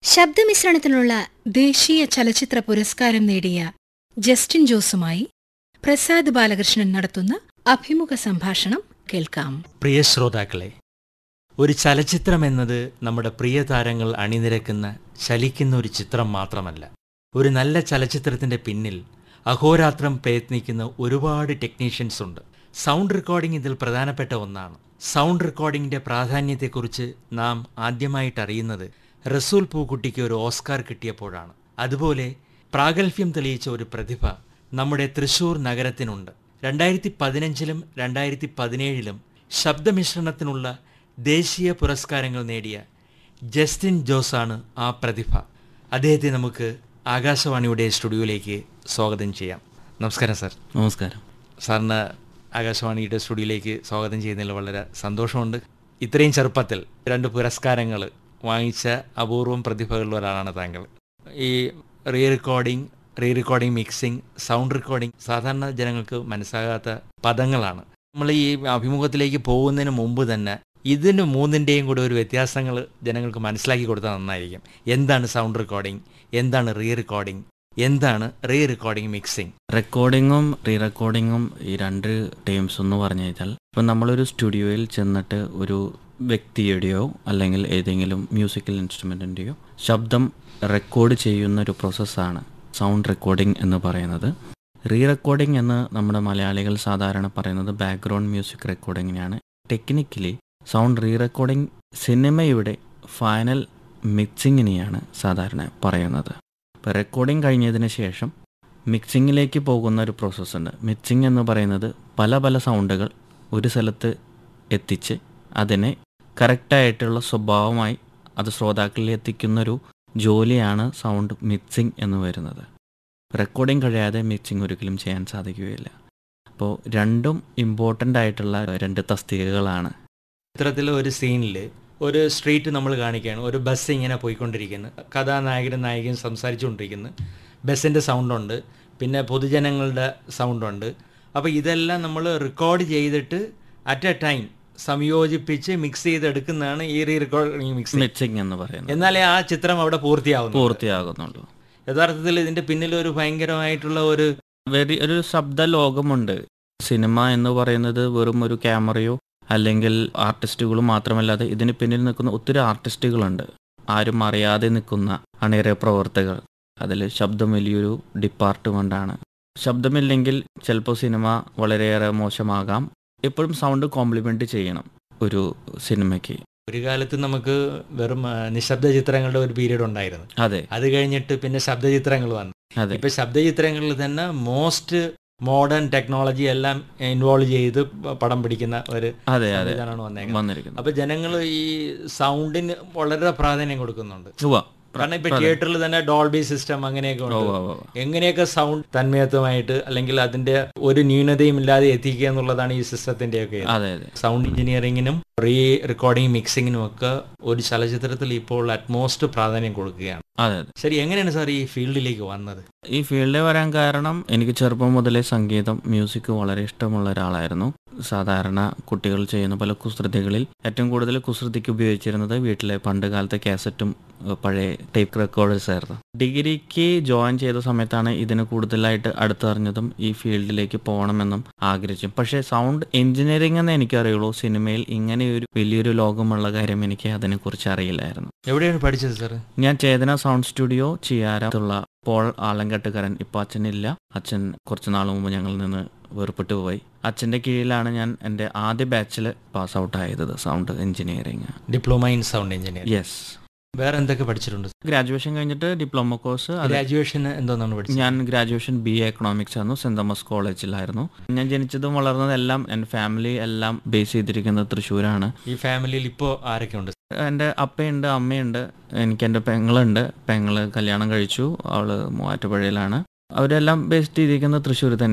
ശബ്ദമിശ്രണത്തിനുള്ള ദേശീയ ചലച്ചിത്ര പുരസ്കാരം നേടിയ ജസ്റ്റിൻ ജോസുമായി പ്രസാദ് ബാലകൃഷ്ണൻ നടത്തുന്ന അഭിമുഖ സംഭാഷണം കേൾക്കാം പ്രിയ ശ്രോതാക്കളെ ഒരു ചലച്ചിത്രം എന്നത് നമ്മുടെ പ്രിയ താരങ്ങൾ അണിനിരക്കുന്ന ചലിക്കുന്ന ഒരു ചിത്രം മാത്രമല്ല ഒരു നല്ല ചലച്ചിത്രത്തിന്റെ പിന്നിൽ അഹോരാത്രം പ്രയത്നിക്കുന്ന ഒരുപാട് ടെക്നീഷ്യൻസ് ഉണ്ട് സൗണ്ട് റെക്കോർഡിംഗ് ഇതിൽ പ്രധാനപ്പെട്ട ഒന്നാണ് സൗണ്ട് റെക്കോർഡിംഗിന്റെ പ്രാധാന്യത്തെക്കുറിച്ച് നാം ആദ്യമായിട്ട് അറിയുന്നത് റസൂൽ പൂക്കുട്ടിക്ക് ഒരു ഓസ്കാർ കിട്ടിയപ്പോഴാണ് അതുപോലെ പ്രാഗൽഭ്യം തെളിയിച്ച ഒരു പ്രതിഭ നമ്മുടെ തൃശൂർ നഗരത്തിനുണ്ട് രണ്ടായിരത്തി പതിനഞ്ചിലും രണ്ടായിരത്തി പതിനേഴിലും ശബ്ദമിശ്രണത്തിനുള്ള ദേശീയ പുരസ്കാരങ്ങൾ നേടിയ ജസ്റ്റിൻ ജോസാണ് ആ പ്രതിഭ അദ്ദേഹത്തെ നമുക്ക് ആകാശവാണിയുടെ സ്റ്റുഡിയോയിലേക്ക് സ്വാഗതം ചെയ്യാം നമസ്കാരം സാർ നമസ്കാരം സാറിന് ആകാശവാണിയുടെ സ്റ്റുഡിയോയിലേക്ക് സ്വാഗതം ചെയ്യുന്നതിൽ വളരെ സന്തോഷമുണ്ട് ഇത്രയും ചെറുപ്പത്തിൽ രണ്ട് പുരസ്കാരങ്ങൾ വാങ്ങിച്ച അപൂർവം പ്രതിഭകളിൽ ഒരാളാണ് താങ്കൾ ഈ re recording re recording mixing sound recording സാധാരണ ജനങ്ങൾക്ക് മനസ്സിലാകാത്ത പദങ്ങളാണ് നമ്മൾ ഈ അഭിമുഖത്തിലേക്ക് പോകുന്നതിന് മുമ്പ് തന്നെ ഇതിന് മൂന്നിൻ്റെയും കൂടെ ഒരു വ്യത്യാസങ്ങൾ ജനങ്ങൾക്ക് മനസ്സിലാക്കി കൊടുത്താൽ നന്നായിരിക്കും എന്താണ് സൗണ്ട് റെക്കോർഡിംഗ് എന്താണ് റീ റെക്കോർഡിംഗ് എന്താണ് റീ റെക്കോർഡിംഗ് മിക്സിംഗ് റെക്കോർഡിങ്ങും റീ റെക്കോർഡിങ്ങും ഈ രണ്ട് ടീംസ് എന്ന് പറഞ്ഞു കഴിഞ്ഞാൽ ഇപ്പം നമ്മളൊരു സ്റ്റുഡിയോയിൽ ചെന്നിട്ട് ഒരു വ്യക്തിയുടെയോ അല്ലെങ്കിൽ ഏതെങ്കിലും മ്യൂസിക്കൽ ഇൻസ്ട്രുമെൻറ്റിൻ്റെയോ ശബ്ദം റെക്കോർഡ് ചെയ്യുന്ന ഒരു പ്രോസസ്സാണ് സൗണ്ട് റെക്കോർഡിംഗ് എന്ന് പറയുന്നത് റീ റെക്കോർഡിംഗ് എന്ന് നമ്മുടെ മലയാളികൾ സാധാരണ പറയുന്നത് ബാക്ക്ഗ്രൗണ്ട് മ്യൂസിക് റെക്കോർഡിങ്ങിനാണ് ടെക്നിക്കലി സൗണ്ട് റീ റെക്കോർഡിംഗ് സിനിമയുടെ ഫൈനൽ മിക്സിങ്ങിനെയാണ് സാധാരണ പറയുന്നത് ഇപ്പോൾ റെക്കോർഡിംഗ് കഴിഞ്ഞതിന് ശേഷം മിക്സിങ്ങിലേക്ക് പോകുന്ന ഒരു പ്രോസസ്സുണ്ട് മിക്സിംഗ് എന്ന് പറയുന്നത് പല പല സൗണ്ടുകൾ ഒരു സ്ഥലത്ത് എത്തിച്ച് അതിനെ കറക്റ്റായിട്ടുള്ള സ്വഭാവമായി അത് ശ്രോതാക്കളിൽ എത്തിക്കുന്നൊരു ജോലിയാണ് സൗണ്ട് മിക്സിംഗ് എന്ന് വരുന്നത് റെക്കോർഡിംഗ് കഴിയാതെ മിക്സിംഗ് ഒരിക്കലും ചെയ്യാൻ സാധിക്കുകയില്ല അപ്പോൾ രണ്ടും ഇമ്പോർട്ടൻ്റ് ആയിട്ടുള്ള രണ്ട് തസ്തികകളാണ് ചിത്രത്തിൽ ഒരു സീനിൽ ഒരു സ്ട്രീറ്റ് നമ്മൾ കാണിക്കുകയാണ് ഒരു ബസ് ഇങ്ങനെ പോയിക്കൊണ്ടിരിക്കുന്നു കഥാനായകനും നായികയും സംസാരിച്ചുകൊണ്ടിരിക്കുന്നു ബസ്സിൻ്റെ സൗണ്ടുണ്ട് പിന്നെ പൊതുജനങ്ങളുടെ സൗണ്ടുണ്ട് അപ്പോൾ ഇതെല്ലാം നമ്മൾ റെക്കോർഡ് ചെയ്തിട്ട് അറ്റ് എ ടൈം സംയോജിപ്പിച്ച് മിക്സ് ചെയ്തെടുക്കുന്നതാണ് ഈ റീ റെക്കോർഡിംഗ് മിക്സ് മിക്സിംഗ് എന്ന് പറയുന്നത് എന്നാലേ ആ ചിത്രം അവിടെ പൂർത്തിയാവുന്നു പൂർത്തിയാകുന്നുള്ളൂ യഥാർത്ഥത്തിൽ ഇതിൻ്റെ പിന്നിൽ ഒരു ഭയങ്കരമായിട്ടുള്ള ഒരു വെരി ഒരു ശബ്ദ ലോകമുണ്ട് സിനിമ എന്ന് പറയുന്നത് വെറും ഒരു ക്യാമറയോ അല്ലെങ്കിൽ ആർട്ടിസ്റ്റുകളും മാത്രമല്ലാതെ ഇതിന് പിന്നിൽ നിൽക്കുന്ന ഒത്തിരി ആർട്ടിസ്റ്റുകളുണ്ട് ആരും അറിയാതെ നിൽക്കുന്ന അണിയറ പ്രവർത്തകർ അതിൽ ശബ്ദം വലിയൊരു ഡിപ്പാർട്ട്മെൻ്റാണ് ശബ്ദമില്ലെങ്കിൽ ചിലപ്പോൾ സിനിമ വളരെയേറെ മോശമാകാം എപ്പോഴും സൗണ്ട് കോംപ്ലിമെൻ്റ് ചെയ്യണം ഒരു സിനിമയ്ക്ക് ഒരു കാലത്ത് നമുക്ക് വെറും ആ, നിശബ്ദ ചിത്രങ്ങളുടെ ഒരു പീരീഡ് ഉണ്ടായിരുന്നു അതെ അത് കഴിഞ്ഞിട്ട് പിന്നെ ശബ്ദചിത്രങ്ങൾ വന്നു അതെ ഇപ്പൊ ശബ്ദചിത്രങ്ങളിൽ തന്നെ മോസ്റ്റ് മോഡേൺ ടെക്നോളജി എല്ലാം ഇൻവോൾവ് ചെയ്ത് പ- പടം പിടിക്കുന്ന ഒരു അതെ അതെ സംവിധാനമാണ് വന്നേക്കുന്നത് വന്നിരിക്കുന്നു അപ്പൊ ജനങ്ങൾ ഈ സൗണ്ടിന് വളരെ പ്രാധാന്യം കൊടുക്കുന്നുണ്ട് ഉവ്വ. കാരണം ഇപ്പൊ തിയേറ്ററിൽ തന്നെ ഡോൾബി സിസ്റ്റം അങ്ങനെയൊക്കെ ഉവ്വ, ഉണ്ട് ഉവ്വ, ഉവ്വ. എങ്ങനെയൊക്കെ സൗണ്ട് തന്മയത്വമായിട്ട് അല്ലെങ്കിൽ അതിന്റെ ഒരു ന്യൂനതയും ഇല്ലാതെ എത്തിക്കുക എന്നുള്ളതാണ് ഈ സിസ്റ്റത്തിന്റെ ഒക്കെ അതെ അതെ സൗണ്ട് എഞ്ചിനീയറിങ്ങിനും റീ റെക്കോർഡിംഗ് മിക്സിങ്ങിനും ഒക്കെ ഒരു ചലച്ചിത്രത്തിൽ ഇപ്പോൾ അറ്റ്മോസ്റ്റ് പ്രാധാന്യം കൊടുക്കുകയാണ് അതെ അതെ ശരി എങ്ങനെയാണ് സാർ ഈ ഫീൽഡിലേക്ക് വന്നത് ഈ ഫീൽഡിൽ വരാൻ കാരണം എനിക്ക് ചെറുപ്പം മുതലേ സംഗീതം മ്യൂസിക് വളരെ ഇഷ്ടമുള്ള ഒരാളായിരുന്നു സാധാരണ കുട്ടികൾ ചെയ്യുന്ന പല കുസൃതികളിൽ ഏറ്റവും കൂടുതൽ കുസൃതിക്ക് ഉപയോഗിച്ചിരുന്നത് വീട്ടിലെ പണ്ട് കാലത്തെ കാസറ്റും ഏഹ്, പഴയ ടേപ്പ് റെക്കോർഡേഴ്സ് ആയിരുന്നു ഡിഗ്രിക്ക് ജോയിൻ ചെയ്ത സമയത്താണ് ഇതിന് കൂടുതലായിട്ട് അടുത്തറിഞ്ഞതും ഈ ഫീൽഡിലേക്ക് പോകണമെന്നും ആഗ്രഹിച്ചു പക്ഷേ സൗണ്ട് എഞ്ചിനീയറിംഗ് എന്ന് എനിക്കറിയുള്ളൂ സിനിമയിൽ ഇങ്ങനെയൊരു വലിയൊരു ലോകമുള്ള കാര്യം എനിക്ക് അതിനെക്കുറിച്ച് അറിയില്ലായിരുന്നു എവിടെയാണ് പഠിച്ചത് സാർ ഞാൻ ചേതന സൗണ്ട് സ്റ്റുഡിയോ ചെയ്യാറുള്ള പോൾ ആലങ്കട്ടുകാരൻ ഇപ്പൊ അച്ഛനില്ല അച്ഛൻ കുറച്ച് നാൾ മുമ്പ് ഞങ്ങളിൽ നിന്ന് വേർപെട്ടു പോയി അച്ഛന്റെ കീഴിലാണ് ഞാൻ എൻ്റെ ആദ്യ ബാച്ചിൽ പാസ് ഔട്ട് ആയത് sound engineering diploma in sound engineer yes വേറെ എന്തൊക്കെ പഠിച്ചിട്ടുണ്ട് ഗ്രാജുവേഷൻ കഴിഞ്ഞിട്ട് ഡിപ്ലോമ കോഴ്സ് അത് ഗ്രാജുവേഷൻ എന്തോന്നാണ് പഠിച്ചത് ഞാൻ ഗ്രാജുവേഷൻ ബി എ എക്കണോമിക്സ് ആയിരുന്നു സെന്റ് തോമസ് കോളേജിലായിരുന്നു ഞാൻ ജനിച്ചതും വളർന്നതും എല്ലാം എൻ്റെ ഫാമിലി എല്ലാം ബേസ് ചെയ്തിരിക്കുന്നത് തൃശ്ശൂരാണ് ഈ ഫാമിലിയിൽ ഇപ്പോൾ ആരൊക്കെ ഉണ്ട് എൻ്റെ അപ്പയുണ്ട് അമ്മയുണ്ട് എനിക്ക് എൻ്റെ പെങ്ങളുണ്ട് പെങ്ങള് കല്യാണം കഴിച്ചു അവള് മൂവാറ്റുപുഴയിലാണ് അവരെല്ലാം ബേസ് ചെയ്തിരിക്കുന്നത് തൃശ്ശൂർ തന്നെയാണ്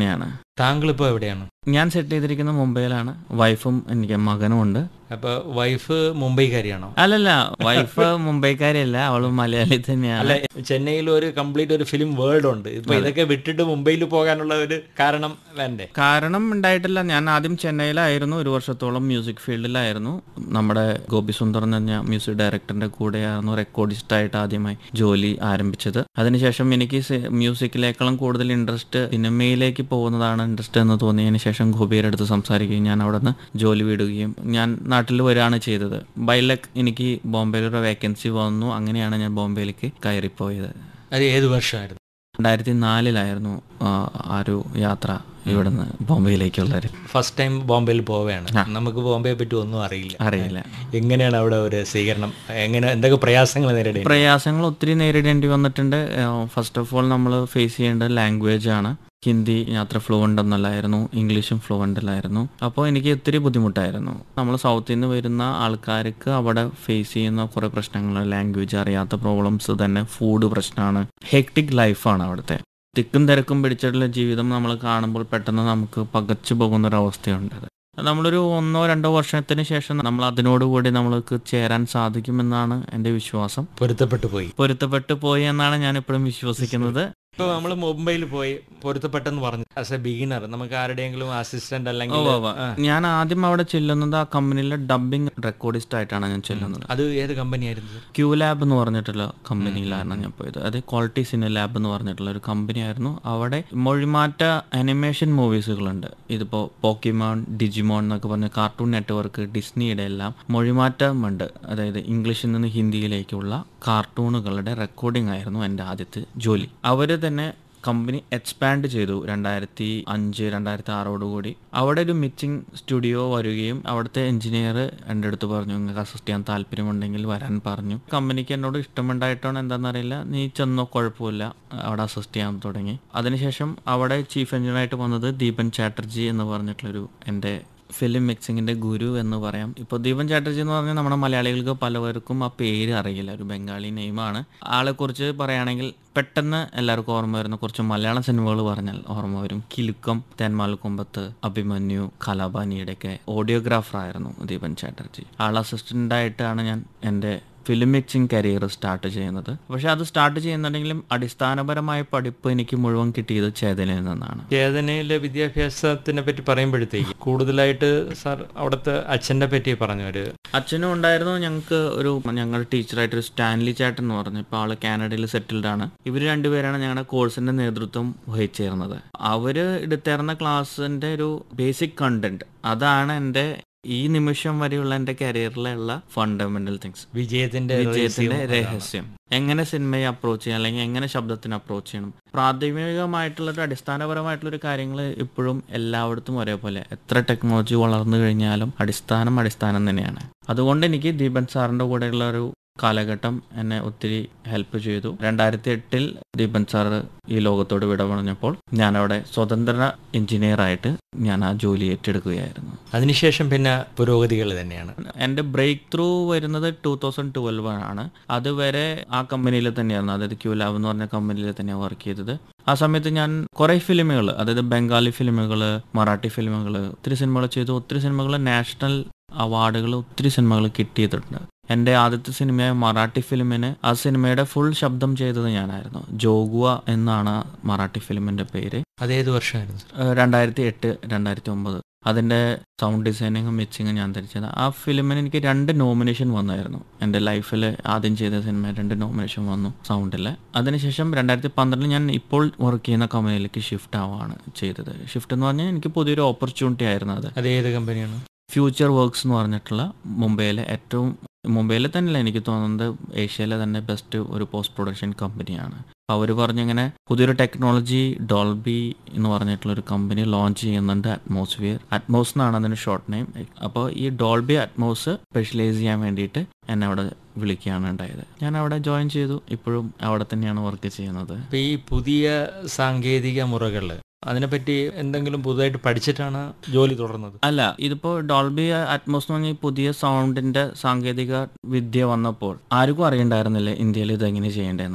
താങ്കളിപ്പോൾ എവിടെയാണ് ഞാൻ സെറ്റ് ചെയ്തിരിക്കുന്നത് മുംബൈയിലാണ് വൈഫും എനിക്ക് മകനും ഉണ്ട് അപ്പോൾ വൈഫ് മുംബൈക്കാരിയാണോ അല്ലല്ല വൈഫ് മുംബൈക്കാരിയല്ല അവള് മലയാളി തന്നെയാണ് അല്ല ചെന്നൈയിൽ ഒരു കംപ്ലീറ്റ് ഒരു ഫിലിം വേൾഡ് ഉണ്ട് ഇപ്പൊ ഇതൊക്കെ വിട്ടിട്ട് മുംബൈയിൽ പോകാനുള്ള ഒരു കാരണം വേണ്ടേ കാരണം ഉണ്ടായിട്ടില്ല ഞാൻ ആദ്യം ചെന്നൈയിലായിരുന്നു ഒരു വർഷത്തോളം മ്യൂസിക് ഫീൽഡിലായിരുന്നു നമ്മുടെ ഗോപി സുന്ദർ എന്ന് പറഞ്ഞ മ്യൂസിക് ഡയറക്ടറിന്റെ കൂടെയായിരുന്നു റെക്കോർഡിസ്റ്റ് ആയിട്ട് ആദ്യമായി ജോലി ആരംഭിച്ചത് അതിനുശേഷം എനിക്ക് സി- മ്യൂസിക്കിലേക്കാളും കൂടുതൽ ഇൻട്രസ്റ്റ് സിനിമയിലേക്ക് പോകുന്നതാണ് ഇൻട്രസ്റ്റ് എന്ന് തോന്നിയതിന് ശേഷം ഗോപിയുടെ അടുത്ത് സംസാരിക്കുകയും ഞാൻ അവിടെ നിന്ന് ജോലി വിടുകയും ഞാൻ നാട്ടിൽ വരികയാണ് ചെയ്തത് ബൈലക്ക് എനിക്ക് ബോംബെയിൽ ഒരു വേക്കൻസി വന്നു അങ്ങനെയാണ് ഞാൻ ബോംബെയിലേക്ക് കയറിപ്പോയത് അത് ഏത് വർഷമായിരുന്നു രണ്ടായിരത്തി നാലിലായിരുന്നു ആ, ആ ഒരു യാത്ര ഇവിടുന്ന് ബോംബെയിലേക്കുള്ള ഒരു ഫസ്റ്റ് ടൈം ബോംബെയിൽ പോവുകയാണ് നമുക്ക് ബോംബെയെ പറ്റി ഒന്നും അറിയില്ല അറിയില്ല എങ്ങനെയാണ് അവിടെ ഒരു സ്വീകരണം എങ്ങനെ എന്തൊക്കെ പ്രയാസങ്ങൾ നേരിടേണ്ടി പ്രയാസങ്ങൾ ഒത്തിരി നേരിടേണ്ടി വന്നിട്ടുണ്ട് ഫസ്റ്റ് ഓഫ് ഓൾ നമ്മൾ ഫേസ് ചെയ്യേണ്ട ലാംഗ്വേജ് ആണ് ഹിന്ദി അത്ര ഫ്ലുവൻ്റ് ഒന്നല്ലായിരുന്നു ഇംഗ്ലീഷും ഫ്ലുവൻ്റ് അല്ലായിരുന്നു അപ്പോൾ എനിക്ക് ഒത്തിരി ബുദ്ധിമുട്ടായിരുന്നു നമ്മൾ സൗത്തിൽ നിന്ന് വരുന്ന ആൾക്കാർക്ക് അവിടെ ഫേസ് ചെയ്യുന്ന കുറേ പ്രശ്നങ്ങൾ ലാംഗ്വേജ് അറിയാത്ത പ്രോബ്ലംസ് തന്നെ ഫുഡ് പ്രശ്നമാണ് ഹെക്ടിക് ലൈഫാണ് അവിടുത്തെ തിക്കും തിരക്കും പിടിച്ചിട്ടുള്ള ജീവിതം നമ്മൾ കാണുമ്പോൾ പെട്ടെന്ന് നമുക്ക് പകച്ചു പോകുന്ന ഒരു അവസ്ഥയുണ്ട് അത് നമ്മളൊരു ഒന്നോ രണ്ടോ വർഷത്തിന് ശേഷം നമ്മൾ അതിനോടുകൂടി നമ്മൾക്ക് ചേരാൻ സാധിക്കുമെന്നാണ് എൻ്റെ വിശ്വാസം പൊരുത്തപ്പെട്ടു പോയി പൊരുത്തപ്പെട്ടു പോയി എന്നാണ് ഞാൻ ഇപ്പോഴും വിശ്വസിക്കുന്നത് ഇപ്പോൾ നമ്മൾ മുംബൈയിൽ പോയി പൊരുത്തപ്പെട്ടെന്ന് പറഞ്ഞു ആസ് എ ബിഗിനർ നമുക്ക് ആരുടെയെങ്കിലും അസിസ്റ്റന്റ് അല്ലെങ്കിൽ ഉവ്വ് ഉവ്വ്. ഞാൻ ആദ്യം അവിടെ ചെല്ലുന്നത് ആ കമ്പനിയിലെ ഡബിംഗ് റെക്കോർഡിസ്റ്റ് ആയിട്ടാണ് ഞാൻ ചെല്ലുന്നത് അത് ഏത് കമ്പനിയായിരുന്നു ക്യൂ ലാബ് എന്ന് പറഞ്ഞിട്ടുള്ള കമ്പനിയിലാണ് ഞാൻ പോയത് അത് ക്വാളിറ്റി സിനി ലാബ് എന്ന് പറഞ്ഞിട്ടുള്ള ഒരു കമ്പനിയായിരുന്നു അവിടെ മൊഴിമാറ്റ അനിമേഷൻ മൂവീസുകളുണ്ട് ഇതിപ്പോൾ പോക്കിമോൺ ഡിജിമോൺ എന്നൊക്കെ പറഞ്ഞ കാർട്ടൂൺ നെറ്റ്വർക്ക് ഡിസ്നിയുടെ എല്ലാം മൊഴിമാറ്റം ഉണ്ട് അതായത് ഇംഗ്ലീഷിൽ നിന്ന് ഹിന്ദിയിലേക്കുള്ള കാർട്ടൂണുകളുടെ റെക്കോർഡിംഗ് ആയിരുന്നു എൻ്റെ ആദ്യത്തെ ജോലി അവർ തന്നെ കമ്പനി എക്സ്പാൻഡ് ചെയ്തു രണ്ടായിരത്തി അഞ്ച് രണ്ടായിരത്തി ആറോടുകൂടി അവിടെ ഒരു മിക്സിംഗ് സ്റ്റുഡിയോ വരികയും അവിടുത്തെ എഞ്ചിനീയർ എൻ്റെ അടുത്ത് പറഞ്ഞു നിങ്ങൾക്ക് അസിസ്റ്റ് ചെയ്യാൻ താല്പര്യമുണ്ടെങ്കിൽ വരാൻ പറഞ്ഞു കമ്പനിക്ക് എന്നോട് ഇഷ്ടമുണ്ടായിട്ടാണ് എന്താണെന്നറിയില്ല നീ ചെന്നോ കുഴപ്പമില്ല അവിടെ അസിസ്റ്റ് ചെയ്യാൻ തുടങ്ങി അതിനുശേഷം അവിടെ ചീഫ് എഞ്ചിനീയറായിട്ട് വന്നത് ദീപൻ ചാറ്റർജി എന്ന് പറഞ്ഞിട്ടുള്ളൊരു എൻ്റെ ഫിലിം മിക്സിങ്ങിന്റെ ഗുരു എന്ന് പറയാം ഇപ്പോൾ ദീപൻ ചാറ്റർജി എന്ന് പറഞ്ഞാൽ നമ്മുടെ മലയാളികൾക്ക് പലവർക്കും ആ പേര് അറിയില്ല ഒരു ബംഗാളി നെയിമാണ് ആളെക്കുറിച്ച് പറയുകയാണെങ്കിൽ പെട്ടെന്ന് എല്ലാവർക്കും ഓർമ്മ വരുന്ന കുറച്ച് മലയാള സിനിമകൾ പറഞ്ഞാൽ ഓർമ്മ വരും കിലുക്കം തേന്മാൽ കുമ്പത്ത് അഭിമന്യു കലാപാനിയുടെയൊക്കെ ഓഡിയോഗ്രാഫർ ആയിരുന്നു ദീപൻ ചാറ്റർജി ആൾ അസിസ്റ്റന്റ് ആയിട്ടാണ് ഞാൻ എൻ്റെ ഫിലിം മിക്സിംഗ് കരിയർ സ്റ്റാർട്ട് ചെയ്യുന്നത് പക്ഷെ അത് സ്റ്റാർട്ട് ചെയ്യുന്നുണ്ടെങ്കിലും അടിസ്ഥാനപരമായ പഠിപ്പ് എനിക്ക് മുഴുവൻ കിട്ടിയത് ചേതനയിൽ നിന്നാണ് ചേതനയിലെ വിദ്യാഭ്യാസത്തിനെ പറ്റി പറയുമ്പോഴത്തേക്ക് കൂടുതലായിട്ട് സാർ അവിടുത്തെ അച്ഛന്റെ പറ്റി പറഞ്ഞു ഒരു അച്ഛനും ഉണ്ടായിരുന്നു ഞങ്ങൾക്ക് ഒരു ഞങ്ങളുടെ ടീച്ചറായിട്ടൊരു സ്റ്റാൻലി ചാട്ടൻ എന്ന് പറഞ്ഞു ഇപ്പോൾ ആള് കാനഡയിൽ സെറ്റിൽഡ് ആണ് ഇവർ രണ്ടുപേരാണ് ഞങ്ങളുടെ കോഴ്സിന്റെ നേതൃത്വം വഹിച്ചിരുന്നത് അവര് എടുത്തിരുന്ന ക്ലാസ്സിന്റെ ഒരു ബേസിക് കണ്ടന്റ് അതാണ് എൻ്റെ ഈ നിമിഷം വരെയുള്ള എൻ്റെ കരിയറിലുള്ള ഫണ്ടമെന്റൽ തിങ്സ് വിജയത്തിന്റെ വിജയത്തിന്റെ രഹസ്യം അതാണ്. രഹസ്യം എങ്ങനെ സിനിമയെ അപ്രോച്ച് ചെയ്യണം അല്ലെങ്കിൽ എങ്ങനെ ശബ്ദത്തിന് അപ്രോച്ച് ചെയ്യണം പ്രാഥമികമായിട്ടുള്ള ഒരു അടിസ്ഥാനപരമായിട്ടുള്ള ഒരു കാര്യങ്ങൾ ഇപ്പോഴും എല്ലായിടത്തും ഒരേപോലെ എത്ര ടെക്നോളജി വളർന്നു കഴിഞ്ഞാലും അടിസ്ഥാനം അടിസ്ഥാനം തന്നെയാണ് അതുകൊണ്ട് എനിക്ക് ദീപൻ സാറിന്റെ കൂടെയുള്ള ഒരു കാലഘട്ടം എന്നെ ഒത്തിരി ഹെൽപ്പ് ചെയ്തു രണ്ടായിരത്തി എട്ടിൽ ദീപൻ സാറ് ഈ ലോകത്തോട് വിട പറഞ്ഞപ്പോൾ ഞാൻ അവിടെ സ്വതന്ത്ര എഞ്ചിനീയർ ആയിട്ട് ഞാൻ ആ ജോലി ഏറ്റെടുക്കുകയായിരുന്നു അതിനുശേഷം പിന്നെ പുരോഗതികൾ തന്നെയാണ് എൻ്റെ ബ്രേക്ക് ത്രൂ വരുന്നത് ടൂ തൗസൻഡ് ട്വൽവ് ആണ് അതുവരെ ആ കമ്പനിയിൽ തന്നെയായിരുന്നു അതായത് ക്യൂ ലാബ് എന്ന് പറഞ്ഞ കമ്പനിയിൽ തന്നെയാണ് വർക്ക് ചെയ്തത് ആ സമയത്ത് ഞാൻ കുറേ ഫിലിമുകൾ അതായത് ബംഗാളി ഫിലിമുകൾ മറാഠി ഫിലിമുകൾ ഒത്തിരി സിനിമകൾ ചെയ്തു ഒത്തിരി സിനിമകൾ നാഷണൽ അവാർഡുകൾ ഒത്തിരി സിനിമകൾ കിട്ടിയിട്ടുണ്ട് എൻ്റെ ആദ്യത്തെ സിനിമയായ മറാഠി ഫിലിമിന് ആ സിനിമയുടെ ഫുൾ ശബ്ദം ചെയ്തത് ഞാനായിരുന്നു ജോഗുവ എന്നാണ് ആ മറാഠി ഫിലിമിൻ്റെ പേര് അതേത് വർഷമായിരുന്നു ഏഹ് രണ്ടായിരത്തി എട്ട് രണ്ടായിരത്തി ഒമ്പത് അതിൻ്റെ സൗണ്ട് ഡിസൈനിങ്ങും മിക്സിങ്ങും ഞാൻ ധരിച്ചത് ആ ഫിലിമിന് എനിക്ക് രണ്ട് നോമിനേഷൻ വന്നായിരുന്നു എൻ്റെ ലൈഫിൽ ആദ്യം ചെയ്ത സിനിമ രണ്ട് നോമിനേഷൻ വന്നു സൗണ്ടിൽ അതിനുശേഷം രണ്ടായിരത്തി പന്ത്രണ്ടിൽ ഞാൻ ഇപ്പോൾ വർക്ക് ചെയ്യുന്ന കമ്പനിയിലേക്ക് ഷിഫ്റ്റ് ആവുകയാണ് ചെയ്തത് ഷിഫ്റ്റ് എന്ന് പറഞ്ഞാൽ എനിക്ക് പുതിയൊരു ഓപ്പർച്യൂണിറ്റി ആയിരുന്നു അത് അതേത് കമ്പനിയാണ് ഫ്യൂച്ചർ വർക്ക്സ് എന്ന് പറഞ്ഞിട്ടുള്ള മുംബൈയിലെ ഏറ്റവും മുംബൈയിലെ തന്നെയല്ല എനിക്ക് തോന്നുന്നത് ഏഷ്യയിലെ തന്നെ ബെസ്റ്റ് ഒരു പോസ്റ്റ് പ്രൊഡക്ഷൻ കമ്പനിയാണ് അപ്പോൾ അവർ പറഞ്ഞിങ്ങനെ പുതിയൊരു ടെക്നോളജി ഡോൾബി എന്ന് പറഞ്ഞിട്ടുള്ള ഒരു കമ്പനി ലോഞ്ച് ചെയ്യുന്നുണ്ട് അറ്റ്മോസ്ഫിയർ അറ്റ്മോസ് എന്നാണ് അതിന് ഷോർട്ട് നെയിം അപ്പോൾ ഈ ഡോൾബി അറ്റ്മോസ് സ്പെഷ്യലൈസ് ചെയ്യാൻ വേണ്ടിയിട്ട് എന്നെ അവിടെ വിളിക്കുകയാണ് ഉണ്ടായത് ഞാൻ അവിടെ ജോയിൻ ചെയ്തു ഇപ്പോഴും അവിടെ തന്നെയാണ് വർക്ക് ചെയ്യുന്നത് അപ്പൊ ഈ പുതിയ സാങ്കേതിക മുറകൾ അതിനെപ്പറ്റി എന്തെങ്കിലും പുതുതായിട്ട് പഠിച്ചിട്ടാണ് ജോലി തുടർന്നത് അല്ല ഇതിപ്പോ ഡോൾബി അറ്റ്മോസ് എന്ന് പറഞ്ഞ ഈ പുതിയ സൗണ്ടിന്റെ സാങ്കേതിക വിദ്യ വന്നപ്പോൾ ആർക്കും അറിയണ്ടായിരുന്നില്ല ഇന്ത്യയിൽ ഇത് എങ്ങനെ ചെയ്യേണ്ടത് എന്നുള്ളത്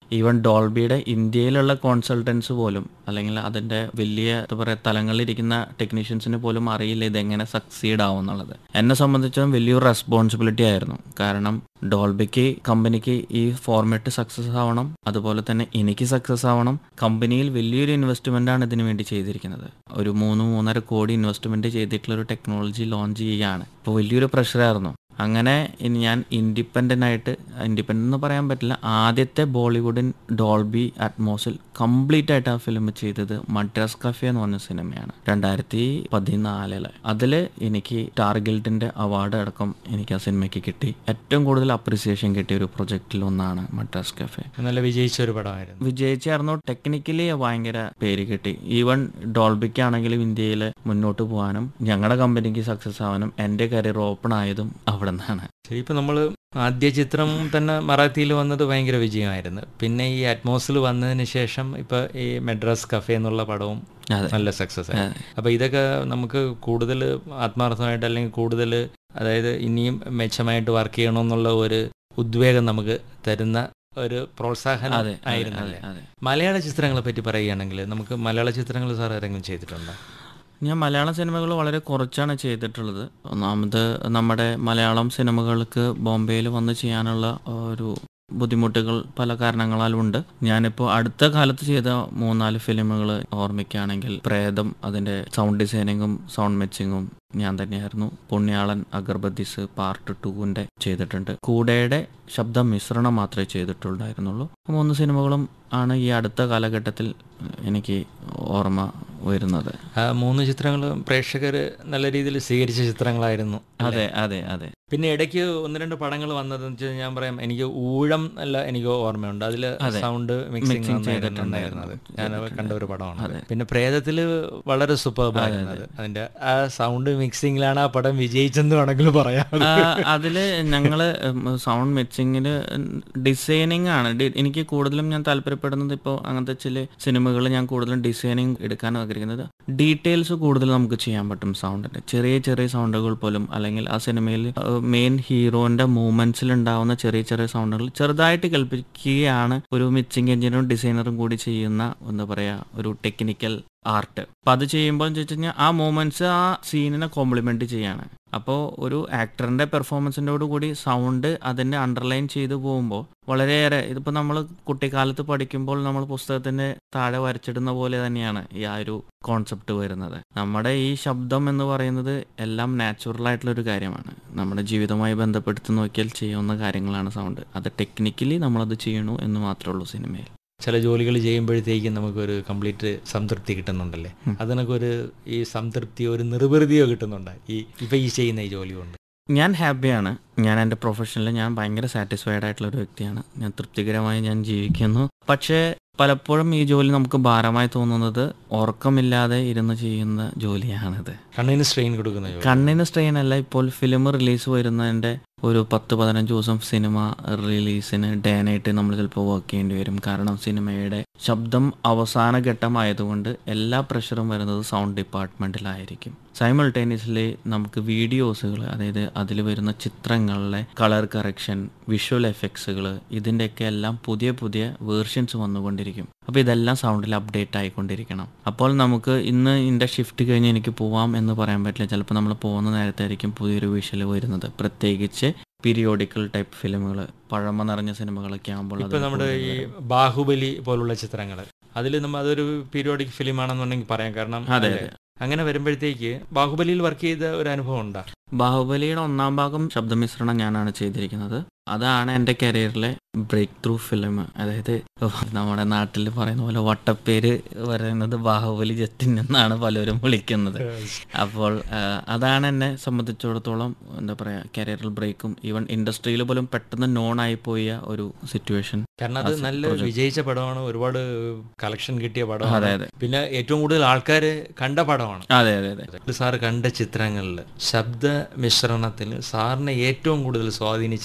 ഈവൻ ഡോൾബിയുടെ ഇന്ത്യയിലുള്ള കോൺസൾട്ടൻസ് പോലും അല്ലെങ്കിൽ അതിൻ്റെ വലിയ എന്താ പറയുക തലങ്ങളിലിരിക്കുന്ന ടെക്നീഷ്യൻസിന് പോലും അറിയില്ല ഇതെങ്ങനെ സക്സീഡ് ആവും എന്നുള്ളത് എന്നെ സംബന്ധിച്ചും വലിയൊരു റെസ്പോൺസിബിലിറ്റി ആയിരുന്നു കാരണം ഡോൾബിക്ക് കമ്പനിക്ക് ഈ ഫോർമാറ്റ് സക്സസ് ആവണം അതുപോലെ തന്നെ എനിക്ക് സക്സസ് ആവണം കമ്പനിയിൽ വലിയൊരു ഇൻവെസ്റ്റ്മെന്റ് ആണ് ഇതിനു വേണ്ടി ചെയ്തിരിക്കുന്നത് ഒരു മൂന്ന് മൂന്നര കോടി ഇൻവെസ്റ്റ്മെന്റ് ചെയ്തിട്ടുള്ള ഒരു ടെക്നോളജി ലോഞ്ച് ചെയ്യുകയാണ് അപ്പോൾ വലിയൊരു പ്രഷറായിരുന്നു അങ്ങനെ ഇനി ഞാൻ ഇൻഡിപെൻഡൻ്റ് ആയിട്ട് ഇൻഡിപെൻഡൻ്റ് എന്ന് പറയാൻ പറ്റില്ല ആദ്യത്തെ ബോളിവുഡിൻ ഡോൾബി അറ്റ്മോസിൽ കംപ്ലീറ്റ് ആയിട്ട് ആ ഫിലിം ചെയ്തത് മദ്രാസ് കഫേ എന്ന് പറഞ്ഞ സിനിമയാണ് രണ്ടായിരത്തി പതിനാലില് അതിൽ എനിക്ക് ടാർഗിൽഡിൻ്റെ അവാർഡ് അടക്കം എനിക്ക് ആ സിനിമയ്ക്ക് കിട്ടി ഏറ്റവും കൂടുതൽ അപ്രിസിയേഷൻ കിട്ടിയ ഒരു പ്രൊജക്റ്റിൽ ഒന്നാണ് മദ്രാസ് കഫേ നല്ല വിജയിച്ച ഒരു പടമായിരുന്നു വിജയിച്ചായിരുന്നു ടെക്നിക്കലി ഭയങ്കര പേര് കിട്ടി ഈവൻ ഡോൾബിക്കാണെങ്കിലും ഇന്ത്യയിൽ മുന്നോട്ട് പോകാനും ഞങ്ങളുടെ കമ്പനിക്ക് സക്സസ് ആവാനും എൻ്റെ കരിയർ ഓപ്പൺ ആയതും അവിടെ നിന്നാണ് ശരി ഇപ്പം നമ്മൾ ആദ്യ ചിത്രം തന്നെ മറാത്തിയിൽ വന്നത് ഭയങ്കര വിജയമായിരുന്നു പിന്നെ ഈ അറ്റ്മോസിൽ വന്നതിന് ശേഷം ഇപ്പം ഈ മെഡ്രാസ് കഫേ എന്നുള്ള പടവും അതെ നല്ല സക്സസ് ആയി അപ്പോൾ ഇതൊക്കെ നമുക്ക് കൂടുതൽ ആത്മാർത്ഥമായിട്ട് അല്ലെങ്കിൽ കൂടുതൽ അതായത് ഇനിയും മെച്ചമായിട്ട് വർക്ക് ചെയ്യണമെന്നുള്ള ഒരു ഉദ്വേഗം നമുക്ക് തരുന്ന ഒരു പ്രോത്സാഹനം അതെ അതെ, ആയിരുന്നല്ലേ അതെ മലയാള ചിത്രങ്ങളെ പറ്റി പറയുകയാണെങ്കിൽ നമുക്ക് മലയാള ചിത്രങ്ങൾ സാർ ആരെങ്കിലും ചെയ്തിട്ടുണ്ടോ ഞാൻ മലയാള സിനിമകൾ വളരെ കുറച്ചാണ് ചെയ്തിട്ടുള്ളത് ഒന്നാമത് നമ്മുടെ മലയാളം സിനിമകൾക്ക് ബോംബെയിൽ വന്ന് ചെയ്യാനുള്ള ഒരു ബുദ്ധിമുട്ടുകൾ പല കാരണങ്ങളാലുണ്ട് ഞാനിപ്പോൾ അടുത്ത കാലത്ത് ചെയ്ത മൂന്നാല് ഫിലിമുകൾ ഓർമ്മിക്കുകയാണെങ്കിൽ പ്രേതം അതിൻ്റെ സൗണ്ട് ഡിസൈനിങ്ങും സൗണ്ട് മിക്സിങ്ങും ഞാൻ തന്നെയായിരുന്നു പുണ്യാളൻ അഗർബത്തീസ് പാർട്ട് ടുവിൻ്റെ ചെയ്തിട്ടുണ്ട് കൂടെയുടെ ശബ്ദ മിശ്രണം മാത്രമേ ചെയ്തിട്ടുണ്ടായിരുന്നുള്ളൂ മൂന്ന് സിനിമകളും ആണ് ഈ അടുത്ത കാലഘട്ടത്തിൽ എനിക്ക് ഓർമ്മ വരുന്നത് ആ മൂന്ന് ചിത്രങ്ങളും പ്രേക്ഷകർ നല്ല രീതിയിൽ സ്വീകരിച്ച ചിത്രങ്ങളായിരുന്നു അതെ അതെ അതെ പിന്നെ ഇടയ്ക്ക് ഒന്ന് രണ്ട് പടങ്ങൾ വന്നതെന്ന് വെച്ചാൽ ഞാൻ പറയാം എനിക്ക് ഊഴം അല്ല എനിക്ക് ഓർമ്മയുണ്ട് അതിൽ അതെ. സൗണ്ട് മിക്സിംഗ് Mixing ചെയ്തിട്ടുണ്ടായിരുന്നത് ഞാൻ ചെയ്തിട്ടുണ്ടായിരുന്നു. കണ്ട ഒരു പടമാണ് അതെ. പിന്നെ പ്രേതത്തില് വളരെ സൂപ്പർബായിരുന്നത് അതിന്റെ ആ സൗണ്ട് മിക്സിംഗിലാണ് ആ പടം വിജയിച്ചെന്ന് വേണമെങ്കിൽ പറയാം ആ, അതില് ഞങ്ങള് സൗണ്ട് മിക്സിങ്ങില് ഡിസൈനിങ് ആണ് ഡി- എനിക്ക് കൂടുതലും ഞാൻ താല്പര്യപ്പെടുന്നത് ഇപ്പോൾ അങ്ങനത്തെ ചില സിനിമകൾ ഞാൻ കൂടുതലും ഡിസൈനിങ് എടുക്കാൻ ആഗ്രഹിക്കുന്നത് ഡീറ്റെയിൽസ് കൂടുതൽ നമുക്ക് ചെയ്യാൻ പറ്റും സൗണ്ടിന്റെ ചെറിയ ചെറിയ സൗണ്ടുകൾ പോലും അല്ലെങ്കിൽ ആ സിനിമയിൽ മെയിൻ ഹീറോന്റെ മൂവ്മെന്റ്സിൽ ഉണ്ടാവുന്ന ചെറിയ ചെറിയ സൗണ്ടുകൾ ചെറുതായിട്ട് കൽപ്പിക്കുകയാണ് ഒരു മിക്സിംഗ് എഞ്ചിനീയറും ഡിസൈനറും കൂടി ചെയ്യുന്ന എന്താ പറയാ ഒരു ടെക്നിക്കൽ ആർട്ട് അപ്പൊ അത് ചെയ്യുമ്പോൾ എന്ന് വെച്ച് കഴിഞ്ഞാൽ ആ മൂമെന്റ്സ് ആ സീനിനെ കോംപ്ലിമെന്റ് ചെയ്യാണ് അപ്പോൾ ഒരു ആക്ടറിന്റെ പെർഫോമൻസിനോട് കൂടി സൗണ്ട് അതിന്റെ അണ്ടർലൈൻ ചെയ്തു പോകുമ്പോൾ വളരെയേറെ ഇതിപ്പോൾ നമ്മൾ കുട്ടിക്കാലത്ത് പഠിക്കുമ്പോൾ നമ്മൾ പുസ്തകത്തിന്റെ താഴെ വരച്ചിടുന്ന പോലെ തന്നെയാണ് ഈ ആ ഒരു കോൺസെപ്റ്റ് വരുന്നത് നമ്മുടെ ഈ ശബ്ദം എന്ന് പറയുന്നത് എല്ലാം നാച്ചുറൽ ആയിട്ടുള്ള ഒരു കാര്യമാണ് നമ്മുടെ ജീവിതവുമായി ബന്ധപ്പെടുത്തി നോക്കിയാൽ ചെയ്യാവുന്ന കാര്യങ്ങളാണ് സൗണ്ട് അത് ടെക്നിക്കലി നമ്മളത് ചെയ്യണു എന്ന് മാത്രമേ ഉള്ളൂ സിനിമയിൽ ചില ജോലികൾ ചെയ്യുമ്പോഴത്തേക്കും നമുക്കൊരു കംപ്ലീറ്റ് സംതൃപ്തി കിട്ടുന്നുണ്ടല്ലേ ഉം. അതിനൊക്കെ ഒരു ഈ സംതൃപ്തിയോ ഒരു നിർവൃതിയോ കിട്ടുന്നുണ്ട് ഈ ഇപ്പൊ ഈ ചെയ്യുന്ന ഈ ജോലി കൊണ്ട് ഞാൻ ഹാപ്പിയാണ് ഞാൻ എൻ്റെ പ്രൊഫഷനിൽ ഞാൻ ഭയങ്കര സാറ്റിസ്ഫൈഡ് ആയിട്ടുള്ള ഒരു വ്യക്തിയാണ് ഞാൻ തൃപ്തികരമായി ഞാൻ ജീവിക്കുന്നു പക്ഷേ പലപ്പോഴും ഈ ജോലി നമുക്ക് ഭാരമായി തോന്നുന്നത് ഉറക്കമില്ലാതെ ഇരുന്ന് ചെയ്യുന്ന ജോലിയാണിത് കണ്ണിന് സ്ട്രെയിൻ കൊടുക്കുന്ന ജോലി കണ്ണിന് സ്ട്രെയിൻ അല്ല ഇപ്പോൾ ഫിലിം റിലീസ് വരുന്നതിൻ്റെ ഒരു പത്ത് പതിനഞ്ച് ദിവസം സിനിമ റിലീസിന് ഡേ നൈറ്റ് നമ്മൾ ചിലപ്പോൾ വർക്ക് ചെയ്യേണ്ടി വരും കാരണം സിനിമയുടെ ശബ്ദം അവസാന ഘട്ടമായതുകൊണ്ട് എല്ലാ പ്രഷറും വരുന്നത് സൗണ്ട് ഡിപ്പാർട്ട്മെൻറ്റിലായിരിക്കും സൈമൾട്ടേനിയസ്ലി നമുക്ക് വീഡിയോസുകൾ അതായത് അതിൽ വരുന്ന ചിത്രങ്ങളിലെ കളർ കറക്ഷൻ വിഷ്വൽ എഫക്ട്സുകൾ ഇതിൻ്റെയൊക്കെ എല്ലാം പുതിയ പുതിയ വേർഷൻസ് വന്നുകൊണ്ടിരിക്കും അപ്പോൾ ഇതെല്ലാം സൗണ്ടിൽ അപ്ഡേറ്റ് ആയിക്കൊണ്ടിരിക്കണം അപ്പോൾ നമുക്ക് ഇന്ന് ഇതിൻ്റെ ഷിഫ്റ്റ് കഴിഞ്ഞ് എനിക്ക് പോവാം എന്ന് പറയാൻ പറ്റില്ല ചിലപ്പോൾ നമ്മൾ പോകുന്ന നേരത്തായിരിക്കും പുതിയൊരു വിഷ്വൽ വരുന്നത് പ്രത്യേകിച്ച് പീരിയോഡിക്കൽ ടൈപ്പ് ഫിലിമുകൾ പഴമ നിറഞ്ഞ സിനിമകളൊക്കെ ആകുമ്പോൾ ഇപ്പൊ അത് നമ്മുടെ ഈ കൂടുതൽ ബാഹുബലി പോലുള്ള ചിത്രങ്ങൾ അതിൽ നമ്മൾ അതൊരു പീരിയോഡിക് ഫിലിം ആണെന്നുണ്ടെങ്കിൽ പറയാം കാരണം അതെ, അല്ലേ? അങ്ങനെ വരുമ്പോഴത്തേക്ക് ബാഹുബലിയിൽ വർക്ക് ചെയ്ത ഒരു അനുഭവം ഉണ്ടാ ബാഹുബലിയുടെ ഒന്നാം ഭാഗം ശബ്ദമിശ്രണം ഞാനാണ് ചെയ്തിരിക്കുന്നത് അതാണ് എൻ്റെ കരിയറിലെ ബ്രേക്ക് ത്രൂ ഫിലിം അതായത് നമ്മുടെ നാട്ടിൽ പറയുന്ന പോലെ വട്ടപ്പേര് പറയുന്നത് ബാഹുബലി ജത്തിൻ എന്നാണ് പലരും വിളിക്കുന്നത് അപ്പോൾ ആ, അതാണ് എന്നെ സംബന്ധിച്ചിടത്തോളം എന്താ പറയുക കരിയറിൽ ബ്രേക്കും ഈവൻ ഇൻഡസ്ട്രിയിൽ പോലും പെട്ടെന്ന് നോൺ ആയി പോയ ഒരു സിറ്റുവേഷൻ കാരണം അത് ആ നല്ല project. വിജയിച്ച പടമാണ് ഒരുപാട് കളക്ഷൻ കിട്ടിയ അതെ പടമാണ് അതെ പിന്നെ ഏറ്റവും കൂടുതൽ ആൾക്കാർ കണ്ട പടമാണ് അതെ അതെ അതെ സാർ കണ്ട ചിത്രങ്ങളിൽ ശബ്ദ മിശ്രണത്തിൽ സാറിനെ ഏറ്റവും കൂടുതൽ സ്വാധീനിച്ച ചിത്രം എന്നാണ്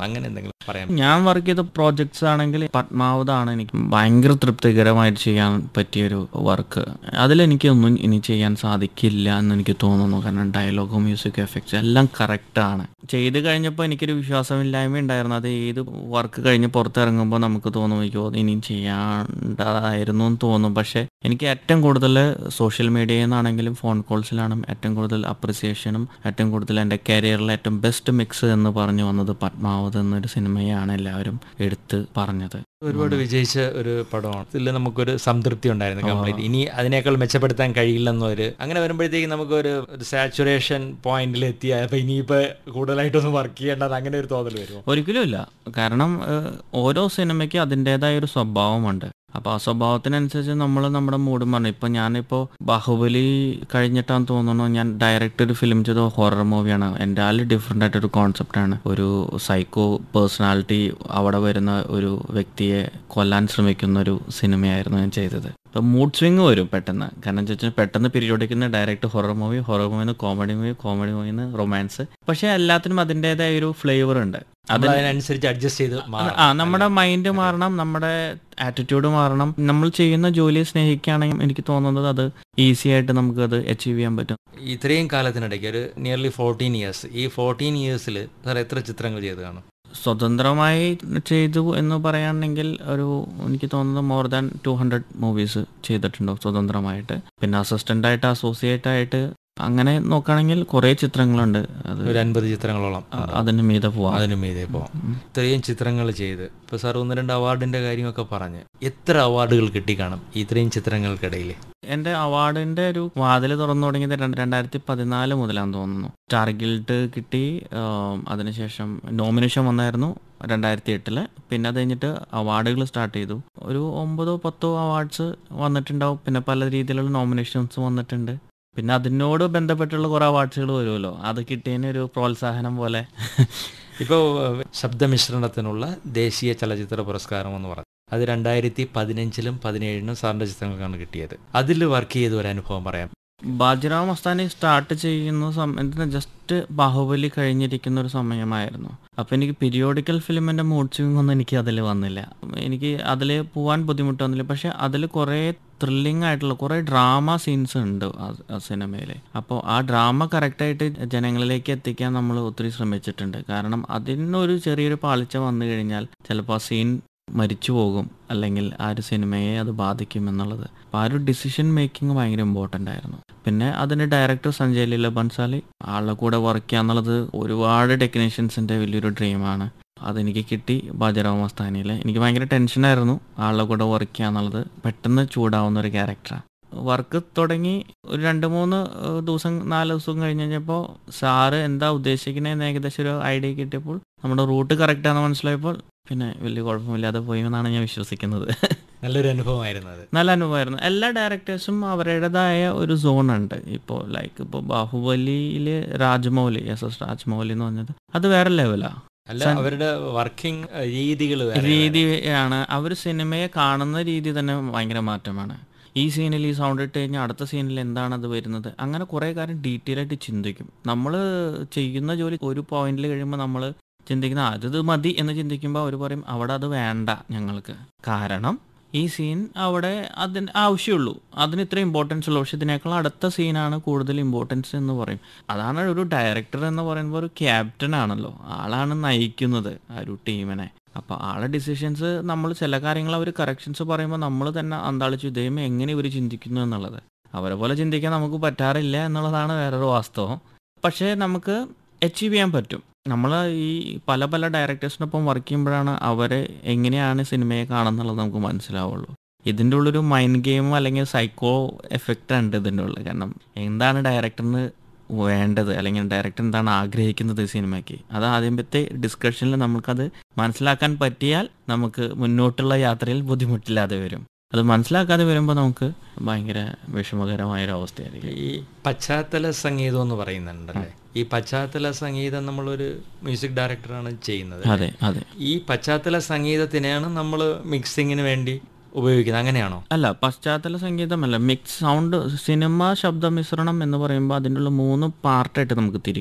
തോന്നുന്നു അങ്ങനെ എന്തെങ്കിലും പറയാം ഞാൻ വർക്ക് ചെയ്ത പ്രോജക്ട്സ് ആണെങ്കിൽ പത്മാവതാണ് എനിക്ക് ഭയങ്കര തൃപ്തികരമായിട്ട് ചെയ്യാൻ പറ്റിയൊരു വർക്ക് അതിലെനിക്കൊന്നും ഇനി ചെയ്യാൻ സാധിക്കില്ല എന്ന് എനിക്ക് തോന്നുന്നു കാരണം ഡയലോഗും മ്യൂസിക് എഫക്ട്സ് എല്ലാം കറക്റ്റാണ് ചെയ്ത് കഴിഞ്ഞപ്പോൾ എനിക്കൊരു വിശ്വാസമില്ലായ്മ ഉണ്ടായിരുന്നു അത് ഏത് വർക്ക് കഴിഞ്ഞ് പുറത്തിറങ്ങുമ്പോൾ നമുക്ക് തോന്നും അയ്യോ ഇനിയും ചെയ്യാണ്ടായിരുന്നു എന്ന് തോന്നും പക്ഷേ എനിക്ക് ഏറ്റവും കൂടുതൽ സോഷ്യൽ മീഡിയയിൽ നിന്നാണെങ്കിലും ഫോൺ കോൾസിലാണെങ്കിലും ഏറ്റവും കൂടുതൽ അപ്രിസിയേഷനും ഏറ്റവും കൂടുതൽ എൻ്റെ കരിയറിലെ ഏറ്റവും ബെസ്റ്റ് മിക്സ് എന്ന് പറഞ്ഞു വന്നത് പത്മാവത് എന്നൊരു സിനിമയാണ് എല്ലാവരും എടുത്ത് പറഞ്ഞത് ഒരുപാട് വിജയിച്ച ഒരു പടമാണ് ഇതിൽ നമുക്കൊരു സംതൃപ്തി ഉണ്ടായിരുന്നു കംപ്ലീറ്റ് ഇനി അതിനേക്കാൾ മെച്ചപ്പെടുത്താൻ കഴിയില്ലെന്നൊരു അങ്ങനെ വരുമ്പോഴത്തേക്ക് നമുക്കൊരു ഒരു സാച്ചുറേഷൻ പോയിന്റിൽ എത്തി അപ്പൊ ഇനിയിപ്പോ കൂടുതലായിട്ടൊന്നും വർക്ക് ചെയ്യേണ്ടത് അങ്ങനെ ഒരു തോന്നൽ വരുമോ ഒരിക്കലും ഇല്ല കാരണം ഏഹ്, ഓരോ സിനിമയ്ക്കും അതിൻ്റെതായ ഒരു സ്വഭാവമുണ്ട് അപ്പോൾ ആ സ്വഭാവത്തിനനുസരിച്ച് നമ്മൾ നമ്മുടെ മൂഡ് പറഞ്ഞു ഇപ്പോൾ ഞാനിപ്പോൾ ബാഹുബലി കഴിഞ്ഞിട്ടാന്ന് തോന്നുന്നു ഞാൻ ഡയറക്റ്റ് ഒരു ഫിലിം ചെയ്ത ഹൊറർ മൂവിയാണ് എൻ്റെ ആൾ ഡിഫറെൻ്റ് ആയിട്ടൊരു കോൺസെപ്റ്റാണ് ഒരു സൈക്കോ പേഴ്സണാലിറ്റി അവിടെ വരുന്ന ഒരു വ്യക്തിയെ കൊല്ലാൻ ശ്രമിക്കുന്ന ഒരു സിനിമയായിരുന്നു ഞാൻ ചെയ്തത് അപ്പോൾ മൂഡ് സ്വിങ് വരും പെട്ടെന്ന് കാരണം എന്താ വെച്ചാൽ പെട്ടെന്ന് പീരിയോഡിക്കുന്ന ഡയറക്റ്റ് ഹൊറർ മൂവി ഹൊറർ മൂവിന്ന് കോമഡി മൂവി കോമഡി മൂവിന്ന് റൊമാൻസ് പക്ഷേ എല്ലാത്തിനും അതിൻ്റെതായ ഒരു ഫ്ലേവർ ഉണ്ട് നമ്മൾ അതിന് അതിനനുസരിച്ച് അഡ്ജസ്റ്റ് ചെയ്ത് മാറണം. ആ നമ്മുടെ മൈൻഡ് മാറണം നമ്മുടെ ആറ്റിറ്റ്യൂഡ് മാറണം നമ്മൾ ചെയ്യുന്ന ജോലിയെ സ്നേഹിക്കുകയാണെങ്കിൽ എനിക്ക് തോന്നുന്നത് അത് ഈസി ആയിട്ട് നമുക്ക് അത് അച്ചീവ് ചെയ്യാൻ പറ്റും ഇത്രയും കാലത്തിനിടയ്ക്ക് ഒരു നിയർലി ഫോർട്ടീൻ ഇയേഴ്സ് ഈ ഫോർട്ടീൻ ഇയേഴ്സിൽ സാർ എത്ര ചിത്രങ്ങൾ ചെയ്ത് കാണും സ്വതന്ത്രമായി ചെയ്തു എന്ന് പറയുകയാണെങ്കിൽ ഒരു എനിക്ക് തോന്നുന്നത് more than two hundred movies ചെയ്തിട്ടുണ്ടോ സ്വതന്ത്രമായിട്ട് പിന്നെ അസിസ്റ്റന്റ് ആയിട്ട് അസോസിയേറ്റ് ആയിട്ട് അങ്ങനെ നോക്കുകയാണെങ്കിൽ കുറേ ചിത്രങ്ങളുണ്ട് അത് ഒരു അൻപത് ചിത്രങ്ങളോളം അ- അതിന് മീതെ പോവാം അതിനു മീതെ പോവാം ഇത്രയും ചിത്രങ്ങൾ ചെയ്ത് ഇപ്പൊ സാർ ഒന്ന് രണ്ട് അവാർഡിന്റെ കാര്യമൊക്കെ പറഞ്ഞ് എത്ര അവാർഡുകൾ കിട്ടിക്കാണും ഈ ഇത്രയും ചിത്രങ്ങൾക്കിടയിൽ എൻ്റെ അവാർഡിൻ്റെ ഒരു വാതിൽ തുറന്നു തുടങ്ങിയത് രണ്ട് രണ്ടായിരത്തി പതിനാല് മുതലാന്ന് തോന്നുന്നു സ്റ്റാർ ഗിൽഡ് കിട്ടി ആം, അതിനുശേഷം നോമിനേഷൻ വന്നായിരുന്നു രണ്ടായിരത്തി എട്ടില് പിന്നെ അത് കഴിഞ്ഞിട്ട് അവാർഡുകൾ സ്റ്റാർട്ട് ചെയ്തു ഒരു ഒമ്പതോ പത്തോ അവാർഡ്സ് വന്നിട്ടുണ്ടാവും പിന്നെ പല രീതിയിലുള്ള നോമിനേഷൻസ് വന്നിട്ടുണ്ട് പിന്നെ അതിനോട് ബന്ധപ്പെട്ടുള്ള കുറേ അവാർഡ്സുകൾ വരുമല്ലോ അത് കിട്ടിയതിന് ഒരു പ്രോത്സാഹനം പോലെ ഇപ്പോൾ ശബ്ദമിശ്രണത്തിനുള്ള ദേശീയ ചലച്ചിത്ര പുരസ്കാരം എന്ന് പറഞ്ഞു അത് രണ്ടായിരത്തി പതിനഞ്ചിലും പതിനേഴിനും സാറിന്റെ ചിത്രങ്ങൾക്കാണ് കിട്ടിയത് അതിൽ വർക്ക് ചെയ്ത ഒരു അനുഭവം പറയാം ബാജിറാവ് മസ്താനി സ്റ്റാർട്ട് ചെയ്യുന്ന സമയത്ത് ജസ്റ്റ് ബാഹുബലി കഴിഞ്ഞിരിക്കുന്ന ഒരു സമയമായിരുന്നു അപ്പോൾ എനിക്ക് പീരിയോഡിക്കൽ ഫിലിമിൻ്റെ മൂഡ് സ്വിങ് ഒന്നും എനിക്ക് അതിൽ വന്നില്ല എനിക്ക് അതിൽ പോകാൻ ബുദ്ധിമുട്ട് വന്നില്ല പക്ഷേ അതിൽ കുറേ ത്രില്ലിംഗ് ആയിട്ടുള്ള കുറേ ഡ്രാമ സീൻസ് ഉണ്ട് ആ സിനിമയിൽ അപ്പോൾ ആ ഡ്രാമ കറക്റ്റായിട്ട് ജനങ്ങളിലേക്ക് എത്തിക്കാൻ നമ്മൾ ഒത്തിരി ശ്രമിച്ചിട്ടുണ്ട് കാരണം അതിനൊരു ചെറിയൊരു പാളിച്ച വന്നു കഴിഞ്ഞാൽ ചിലപ്പോൾ ആ സീൻ മരിച്ചു പോകും അല്ലെങ്കിൽ ആ ഒരു സിനിമയെ അത് ബാധിക്കും എന്നുള്ളത് അപ്പോൾ ആ ഒരു ഡിസിഷൻ മേക്കിംഗ് ഭയങ്കര ഇമ്പോർട്ടൻ്റ് ആയിരുന്നു പിന്നെ അതിൻ്റെ ഡയറക്ടർ സഞ്ജയ് ലീല ബൻസാലി ആളുടെ കൂടെ വർക്ക് ചെയ്യുക എന്നുള്ളത് ഒരുപാട് ടെക്നീഷ്യൻസിൻ്റെ വലിയൊരു ഡ്രീമാണ് അതെനിക്ക് കിട്ടി ബാജറാവ് മസ്താനിയിൽ എനിക്ക് ഭയങ്കര ടെൻഷനായിരുന്നു ആളുടെ കൂടെ വർക്ക് ചെയ്യുക എന്നുള്ളത് പെട്ടെന്ന് ചൂടാവുന്ന ഒരു ക്യാരക്ടറാണ് വർക്ക് തുടങ്ങി ഒരു രണ്ട് മൂന്ന് ഏഹ്, ദിവസം നാല് ദിവസം കഴിഞ്ഞ് കഴിഞ്ഞപ്പോൾ സാറ് എന്താ ഉദ്ദേശിക്കുന്നതെന്ന് ഏകദേശം ഒരു ഐഡിയ കിട്ടിയപ്പോൾ നമ്മുടെ റൂട്ട് കറക്റ്റാണെന്ന് മനസ്സിലായപ്പോൾ പിന്നെ വലിയ കുഴപ്പമില്ലാതെ പോയി എന്നാണ് ഞാൻ വിശ്വസിക്കുന്നത് നല്ലൊരു അനുഭവമായിരുന്നു അത് നല്ല അനുഭവമായിരുന്നു എല്ലാ ഡയറക്ടേഴ്സും അവരുടേതായ ഒരു സോൺ ഉണ്ട് ഇപ്പോൾ ലൈക്ക് ഇപ്പോൾ ബാഹുബലിയിൽ രാജമൗലി എസ് എസ് രാജമൗലി എന്ന് പറഞ്ഞത് അത് വേറെ ലെവലാ അല്ല സൻ- അവരുടെ വർക്കിംഗ് രീതികൾ രീതിയാണ് അവർ സിനിമയെ കാണുന്ന രീതി തന്നെ ഭയങ്കര മാറ്റമാണ് ഈ സീനിൽ ഈ സൗണ്ട് ഇട്ട് കഴിഞ്ഞാൽ അടുത്ത സീനിൽ എന്താണ് അത് വരുന്നത് അങ്ങനെ കുറേ കാര്യം ഡീറ്റെയിൽ ആയിട്ട് ചിന്തിക്കും നമ്മൾ ചെയ്യുന്ന ജോലി ഒരു പോയിന്റിൽ കഴിയുമ്പോൾ നമ്മൾ ചിന്തിക്കുന്ന "ആ, ഇത് മതി എന്ന് ചിന്തിക്കുമ്പോൾ അവർ പറയും അവിടെ അത് വേണ്ട ഞങ്ങൾക്ക് കാരണം ഈ സീൻ അവിടെ അതിന് ആവശ്യമുള്ളൂ അതിന് ഇത്ര ഇമ്പോർട്ടൻസ് ഉള്ളൂ പക്ഷെ ഇതിനേക്കാൾ അടുത്ത സീനാണ് കൂടുതൽ ഇമ്പോർട്ടൻസ് എന്ന് പറയും അതാണ് ഒരു ഡയറക്ടർ എന്ന് പറയുമ്പോൾ ഒരു ക്യാപ്റ്റൻ ആണല്ലോ ആളാണ് നയിക്കുന്നത് ആ ഒരു ടീമിനെ അപ്പോൾ ആളെ ഡിസിഷൻസ് നമ്മൾ ചില കാര്യങ്ങൾ അവർ കറക്ഷൻസ് പറയുമ്പോൾ നമ്മൾ തന്നെ അന്താളിച്ചു ദൈവം എങ്ങനെ ഇവർ ചിന്തിക്കുന്നു എന്നുള്ളത് അവരെ പോലെ ചിന്തിക്കാൻ നമുക്ക് പറ്റാറില്ല എന്നുള്ളതാണ് വേറൊരു വാസ്തവം പക്ഷേ നമുക്ക് അച്ചീവ് ചെയ്യാൻ പറ്റും നമ്മൾ ഈ പല പല ഡയറക്ടേഴ്സിനൊപ്പം വർക്ക് ചെയ്യുമ്പോഴാണ് അവരെ എങ്ങനെയാണ് സിനിമയെ കാണുന്നുള്ളത് നമുക്ക് മനസ്സിലാവുള്ളൂ ഇതിൻ്റെ ഉള്ളൊരു മൈൻഡ് ഗെയിം അല്ലെങ്കിൽ സൈക്കോ എഫക്റ്റ് ഉണ്ട് ഇതിൻ്റെ ഉള്ളിൽ കാരണം എന്താണ് ഡയറക്ടറിന് വേണ്ടത് അല്ലെങ്കിൽ ഡയറക്ടർ എന്താണ് ആഗ്രഹിക്കുന്നത് ഈ സിനിമയ്ക്ക് അത് ആദ്യത്തെ ഡിസ്കഷനിൽ നമുക്കത് മനസ്സിലാക്കാൻ പറ്റിയാൽ നമുക്ക് മുന്നോട്ടുള്ള യാത്രയിൽ ബുദ്ധിമുട്ടില്ലാതെ വരും അത് മനസ്സിലാക്കാതെ വരുമ്പോൾ നമുക്ക് ഭയങ്കര വിഷമകരമായ ഒരു അവസ്ഥയായിരിക്കും ഈ പശ്ചാത്തല സംഗീതം എന്ന് പറയുന്നുണ്ടല്ലേ ഈ പശ്ചാത്തല സംഗീതം നമ്മളൊരു മ്യൂസിക് ഡയറക്ടറാണ് ചെയ്യുന്നത് അതെ അതെ ഈ പശ്ചാത്തല സംഗീതത്തിനെയാണ് നമ്മൾ മിക്സിങ്ങിന് വേണ്ടി ഉപയോഗിക്കുന്നത് അങ്ങനെയാണോ അല്ല പശ്ചാത്തല സംഗീതമല്ല മിക്സ് സൗണ്ട് സിനിമ ശബ്ദ മിശ്രണം എന്ന് പറയുമ്പോൾ അതിൻ്റെ ഉള്ള മൂന്ന് പാർട്ടായിട്ട് നമുക്ക് തിരിക്കാം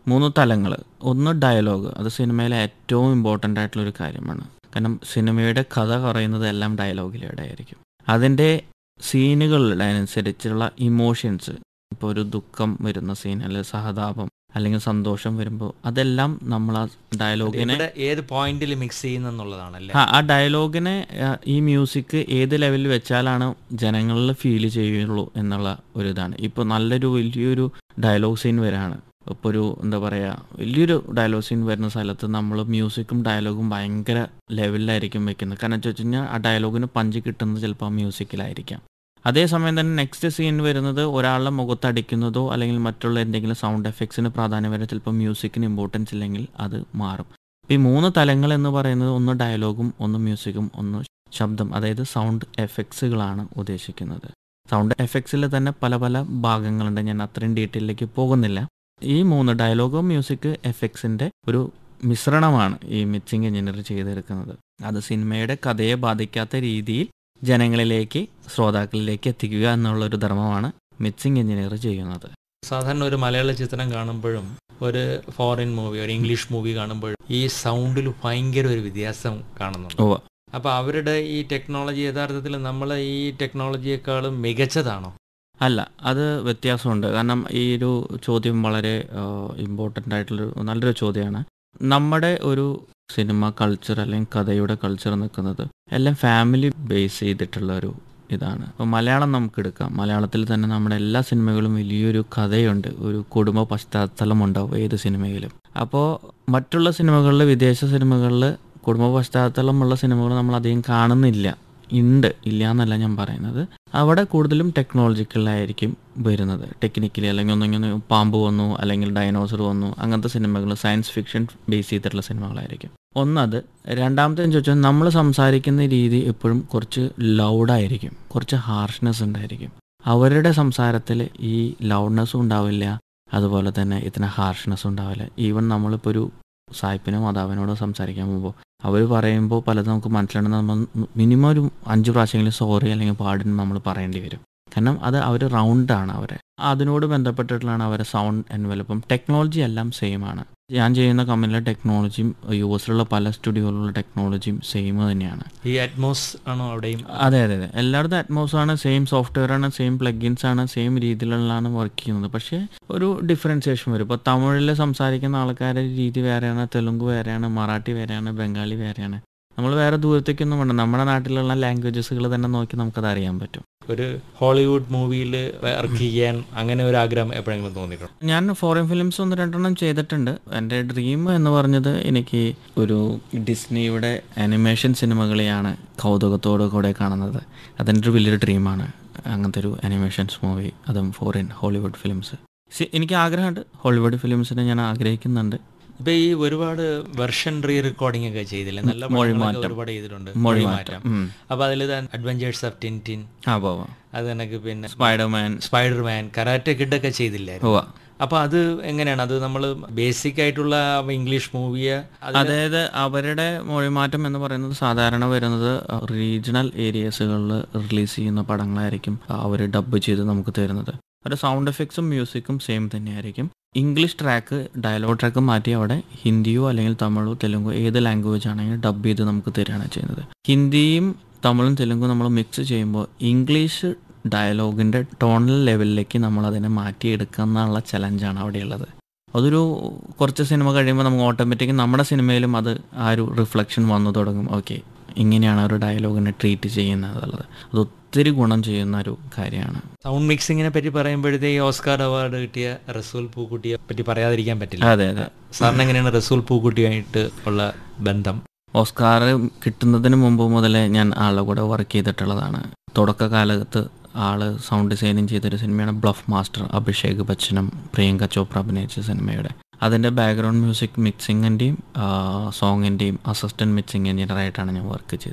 മൂന്ന് തലങ്ങൾ ഒന്ന് ഡയലോഗ് അത് സിനിമയിലെ ഏറ്റവും ഇമ്പോർട്ടൻ്റ് ആയിട്ടുള്ള ഒരു കാര്യമാണ് കാരണം സിനിമയുടെ കഥ പറയുന്നത് എല്ലാം ഡയലോഗിലൂടെ ആയിരിക്കും അതിൻ്റെ സീനുകളുടെ അനുസരിച്ചുള്ള ഇമോഷൻസ് ഇപ്പോൾ ഒരു ദുഃഖം വരുന്ന സീൻ അല്ലെങ്കിൽ സഹതാപം അല്ലെങ്കിൽ സന്തോഷം വരുമ്പോൾ അതെല്ലാം നമ്മൾ ആ ഡയലോഗിനെ ഇവിടെ ഏത് പോയിന്റിൽ മിക്സ് ചെയ്യുന്നെന്നുള്ളതാണല്ലേ ആ ആ ഡയലോഗിനെ ആ, ഈ മ്യൂസിക് ഏത് ലെവലിൽ വെച്ചാലാണ് ജനങ്ങളിൽ ഫീൽ ചെയ്യുള്ളൂ എന്നുള്ള ഒരു ഇതാണ് ഇപ്പോൾ നല്ലൊരു വലിയൊരു ഡയലോഗ് സീൻ വരാണ് ഇപ്പോൾ ഒരു എന്താ പറയുക വലിയൊരു ഡയലോഗ് സീൻ വരുന്ന സ്ഥലത്ത് നമ്മൾ മ്യൂസിക്കും ഡയലോഗും ഭയങ്കര ലെവലിലായിരിക്കും വെക്കുന്നത് കാരണം വെച്ച് കഴിഞ്ഞാൽ ആ ഡയലോഗിന് പഞ്ച് കിട്ടുന്നത് ചിലപ്പോൾ ആ മ്യൂസിക്കിലായിരിക്കാം അതേസമയം തന്നെ നെക്സ്റ്റ് സീൻ വരുന്നത് ഒരാളുടെ മുഖത്ത് അടിക്കുന്നതോ അല്ലെങ്കിൽ മറ്റുള്ള എന്തെങ്കിലും സൗണ്ട് എഫക്ട്സിന് പ്രാധാന്യം വരെ ചിലപ്പോൾ മ്യൂസിക്കിന് ഇമ്പോർട്ടൻസ് ഇല്ലെങ്കിൽ അത് മാറും ഈ മൂന്ന് തലങ്ങൾ എന്ന് പറയുന്നത് ഒന്ന് ഡയലോഗും ഒന്ന് മ്യൂസിക്കും ഒന്ന് ശബ്ദം അതായത് സൗണ്ട് എഫക്ട്സുകളാണ് ഉദ്ദേശിക്കുന്നത് സൗണ്ട് എഫക്ട്സിൽ തന്നെ പല പല ഭാഗങ്ങളുണ്ട് ഞാൻ അത്രയും ഡീറ്റെയിലേക്ക് പോകുന്നില്ല ഈ മൂന്ന് ഡയലോഗോ മ്യൂസിക് എഫക്ട്സിൻ്റെ ഒരു മിശ്രണമാണ് ഈ മിക്സിംഗ് എഞ്ചിനീയർ ചെയ്തെടുക്കുന്നത് അത് സിനിമയുടെ കഥയെ ബാധിക്കാത്ത രീതിയിൽ ജനങ്ങളിലേക്ക് ശ്രോതാക്കളിലേക്ക് എത്തിക്കുക എന്നുള്ളൊരു ധർമ്മമാണ് മിക്സിംഗ് എഞ്ചിനീയർ ചെയ്യുന്നത് സാധാരണ ഒരു മലയാള ചിത്രം കാണുമ്പോഴും ഒരു ഫോറിൻ മൂവി ഒരു ഇംഗ്ലീഷ് മൂവി കാണുമ്പോഴും ഈ സൗണ്ടിൽ ഭയങ്കര ഒരു വ്യത്യാസം കാണുന്നുണ്ട് ഉവ്വ. അപ്പോൾ അവരുടെ ഈ ടെക്നോളജി യഥാർത്ഥത്തിൽ നമ്മൾ ഈ ടെക്നോളജിയെക്കാളും മികച്ചതാണോ അല്ല അത് വ്യത്യാസമുണ്ട് കാരണം ഈ ഒരു ചോദ്യം വളരെ ഇമ്പോർട്ടൻ്റ് ആയിട്ടുള്ളൊരു നല്ലൊരു ചോദ്യമാണ് നമ്മുടെ ഒരു സിനിമ കൾച്ചർ അല്ലെങ്കിൽ കഥയുടെ കൾച്ചർ നിൽക്കുന്നത് എല്ലാം ഫാമിലി ബേസ് ചെയ്തിട്ടുള്ള ഒരു ഇതാണ് അപ്പോൾ മലയാളം നമുക്ക് എടുക്കാം മലയാളത്തിൽ തന്നെ നമ്മുടെ എല്ലാ സിനിമകളും വലിയൊരു കഥയുണ്ട് ഒരു കുടുംബ പശ്ചാത്തലം ഉണ്ടാവും ഏത് സിനിമയിലും അപ്പോൾ മറ്റുള്ള സിനിമകളിൽ വിദേശ സിനിമകളിൽ കുടുംബ പശ്ചാത്തലമുള്ള സിനിമകൾ നമ്മൾ അധികം കാണുന്നില്ല ഉണ്ട് ഇല്ല എന്നല്ല ഞാൻ പറയുന്നത് അവിടെ കൂടുതലും ടെക്നോളജിക്കലായിരിക്കും വരുന്നത് ടെക്നിക്കലി അല്ലെങ്കിൽ ഒന്നിങ്ങനെ പാമ്പ് വന്നു അല്ലെങ്കിൽ ഡൈനോസർ വന്നു അങ്ങനത്തെ സിനിമകൾ സയൻസ് ഫിക്ഷൻ ബേസ് ചെയ്തിട്ടുള്ള സിനിമകളായിരിക്കും ഒന്നത് രണ്ടാമത്തെ ചോദിച്ചാൽ നമ്മൾ സംസാരിക്കുന്ന രീതി എപ്പോഴും കുറച്ച് ലൗഡായിരിക്കും കുറച്ച് ഹാർഷ്നെസ് ഉണ്ടായിരിക്കും അവരുടെ സംസാരത്തിൽ ഈ ലൗഡ്നെസ്സും ഉണ്ടാവില്ല അതുപോലെ തന്നെ ഇതിന് ഹാർഷ്നെസ്സും ഉണ്ടാവില്ല ഈവൻ നമ്മളിപ്പോൾ ഒരു സായിപ്പിനോ മാതാവിനോടോ സംസാരിക്കാൻ പോകുമ്പോൾ അവർ പറയുമ്പോൾ പലതും നമുക്ക് മനസ്സിലാണെന്ന് നമ്മൾ മിനിമം ഒരു അഞ്ച് പ്രാവശ്യമെങ്കിലും സോറി അല്ലെങ്കിൽ പാടിന് നമ്മൾ പറയേണ്ടി വരും കാരണം അത് അവർ റൗണ്ടാണ് അവരെ അതിനോട് ബന്ധപ്പെട്ടിട്ടുള്ളതാണ് അവരെ സൗണ്ട് എൻവലപ്പും ടെക്നോളജി എല്ലാം സെയിം ആണ് ഞാൻ ചെയ്യുന്ന കമ്പനിയിലെ ടെക്നോളജിയും യു എസിലുള്ള പല സ്റ്റുഡിയോയിലുള്ള ടെക്നോളജിയും സെയിം തന്നെയാണ് ഈ അറ്റ്മോസ് ആണോ അവിടെയും അതെ അതെ അതെ എല്ലായിടത്തും അറ്റ്മോസ് ആണ് സെയിം സോഫ്റ്റ്വെയർ ആണ് സെയിം പ്ലഗിൻസ് ആണ് സെയിം രീതിയിലുള്ളതാണ് വർക്ക് ചെയ്യുന്നത് പക്ഷേ ഒരു ഡിഫറൻസിയേഷൻ വരും ഇപ്പോൾ തമിഴിൽ സംസാരിക്കുന്ന ആൾക്കാരുടെ രീതി വേറെയാണ് തെലുങ്ക് വേറെയാണ് മറാഠി വേറെയാണ് ബംഗാളി വേറെയാണ് നമ്മൾ വേറെ ദൂരത്തേക്കൊന്നും വേണ്ട നമ്മുടെ നാട്ടിലുള്ള ലാംഗ്വേജസുകൾ തന്നെ നോക്കി നമുക്കത് അറിയാൻ പറ്റും ഒരു ഹോളിവുഡ് മൂവിയിൽ വർക്ക് ചെയ്യാൻ അങ്ങനെ ഒരു ആഗ്രഹം എപ്പോഴെങ്കിലും തോന്നിയിട്ടുണ്ടോ ഞാൻ ഫോറിൻ ഫിലിംസ് ഒന്ന് രണ്ടെണ്ണം ചെയ്തിട്ടുണ്ട് എൻ്റെ ഡ്രീം എന്ന് പറഞ്ഞത് എനിക്ക് ഒരു ഡിസ്നിയുടെ അനിമേഷൻ സിനിമകളെയാണ് കൗതുകത്തോടു കൂടെ കാണുന്നത് അതെൻ്റെ ഒരു വലിയൊരു ഡ്രീമാണ് അങ്ങനത്തെ ഒരു അനിമേഷൻസ് മൂവി അതും ഫോറിൻ ഹോളിവുഡ് ഫിലിംസ് എനിക്ക് ആഗ്രഹമുണ്ട് ഹോളിവുഡ് ഫിലിംസിനെ ഞാൻ ആഗ്രഹിക്കുന്നുണ്ട് ഇപ്പൊ ഈ ഒരുപാട് വെർഷൻ റീ റെക്കോർഡിംഗ് ഒക്കെ ചെയ്തില്ലേ നല്ല മൊഴി പടങ്ങളൊക്കെ മാറ്റം. ഒരുപാട് ചെയ്തിട്ടുണ്ട് മൊഴി മാറ്റം ഉം. അപ്പൊ അതിൽ അഡ്വഞ്ചേഴ്സ് ഓഫ് ടിൻ ആ പോവാ അത് കണക്ക് പിന്നെ സ്പൈഡർമാൻ സ്പൈഡർമാൻ കരാറ്റ കിഡൊക്കെ ചെയ്തില്ലായിരുന്നു പോവാ അപ്പൊ അത് എങ്ങനെയാണ് അത് നമ്മൾ ബേസിക് ആയിട്ടുള്ള ഇംഗ്ലീഷ് മൂവിയെ അതായത് അവരുടെ മൊഴിമാറ്റം എന്ന് പറയുന്നത് സാധാരണ വരുന്നത് റീജിയണൽ ഏരിയസുകളിൽ റിലീസ് ചെയ്യുന്ന പടങ്ങളായിരിക്കും അവർ ഡബ് ചെയ്ത് നമുക്ക് തരുന്നത് അവരുടെ സൗണ്ട് എഫക്ട്സും മ്യൂസിക്കും സെയിം തന്നെയായിരിക്കും ഇംഗ്ലീഷ് ട്രാക്ക് ഡയലോഗ് ട്രാക്ക് മാറ്റി അവിടെ ഹിന്ദിയോ അല്ലെങ്കിൽ തമിഴോ തെലുങ്കോ ഏത് ലാംഗ്വേജ് ആണെങ്കിലും ഡബ് ചെയ്ത് നമുക്ക് തരികയാണ് ചെയ്യുന്നത് ഹിന്ദിയും തമിഴും തെലുങ്കും നമ്മൾ മിക്സ് ചെയ്യുമ്പോൾ ഇംഗ്ലീഷ് ഡയലോഗിൻ്റെ ടോണൽ ലെവലിലേക്ക് നമ്മൾ അതിനെ മാറ്റിയെടുക്കുക എന്നുള്ള ചലഞ്ചാണ് അവിടെയുള്ളത് അതൊരു കുറച്ച് സിനിമ കഴിയുമ്പോൾ നമുക്ക് ഓട്ടോമാറ്റിക് നമ്മുടെ സിനിമയിലും അത് ആ ഒരു റിഫ്ലക്ഷൻ വന്നു തുടങ്ങും ഓക്കെ ഇങ്ങനെയാണ് ഒരു ഡയലോഗിനെ ട്രീറ്റ് ചെയ്യുന്നത് എന്നുള്ളത് അത് ഒത്തിരി ഗുണം ചെയ്യുന്ന ഒരു കാര്യമാണ് സൗണ്ട് മിക്സിങ്ങിനെ പറ്റി പറയുമ്പോഴത്തേ ഈ ഓസ്കാർ അവാർഡ് കിട്ടിയ റസൂൽ പൂക്കുട്ടിയെ പറ്റി പറയാതിരിക്കാൻ പറ്റില്ല അതെ അതെ സാറിന് എങ്ങനെയാണ് റസൂൽ പൂക്കുട്ടിയായിട്ട് ഉള്ള ബന്ധം ഓസ്കാർ കിട്ടുന്നതിന് മുമ്പ് മുതലേ ഞാൻ ആളുടെ കൂടെ വർക്ക് ചെയ്തിട്ടുള്ളതാണ് തുടക്കകാലത്ത് ആള് സൗണ്ട് ഡിസൈനിങ് ചെയ്തൊരു സിനിമയാണ് ബ്ലഫ് മാസ്റ്റർ അഭിഷേക് ബച്ചനും പ്രിയങ്ക ചോപ്ര അഭിനയിച്ച സിനിമയുടെ അതിൻ്റെ ബാക്ക്ഗ്രൗണ്ട് മ്യൂസിക് മിക്സിങ്ങിൻ്റെയും സോങ്ങിൻ്റെയും അസിസ്റ്റൻറ്റ് മിക്സിംഗ് എഞ്ചിനീയറായിട്ടാണ് ഞാൻ വർക്ക് ചെയ്തത്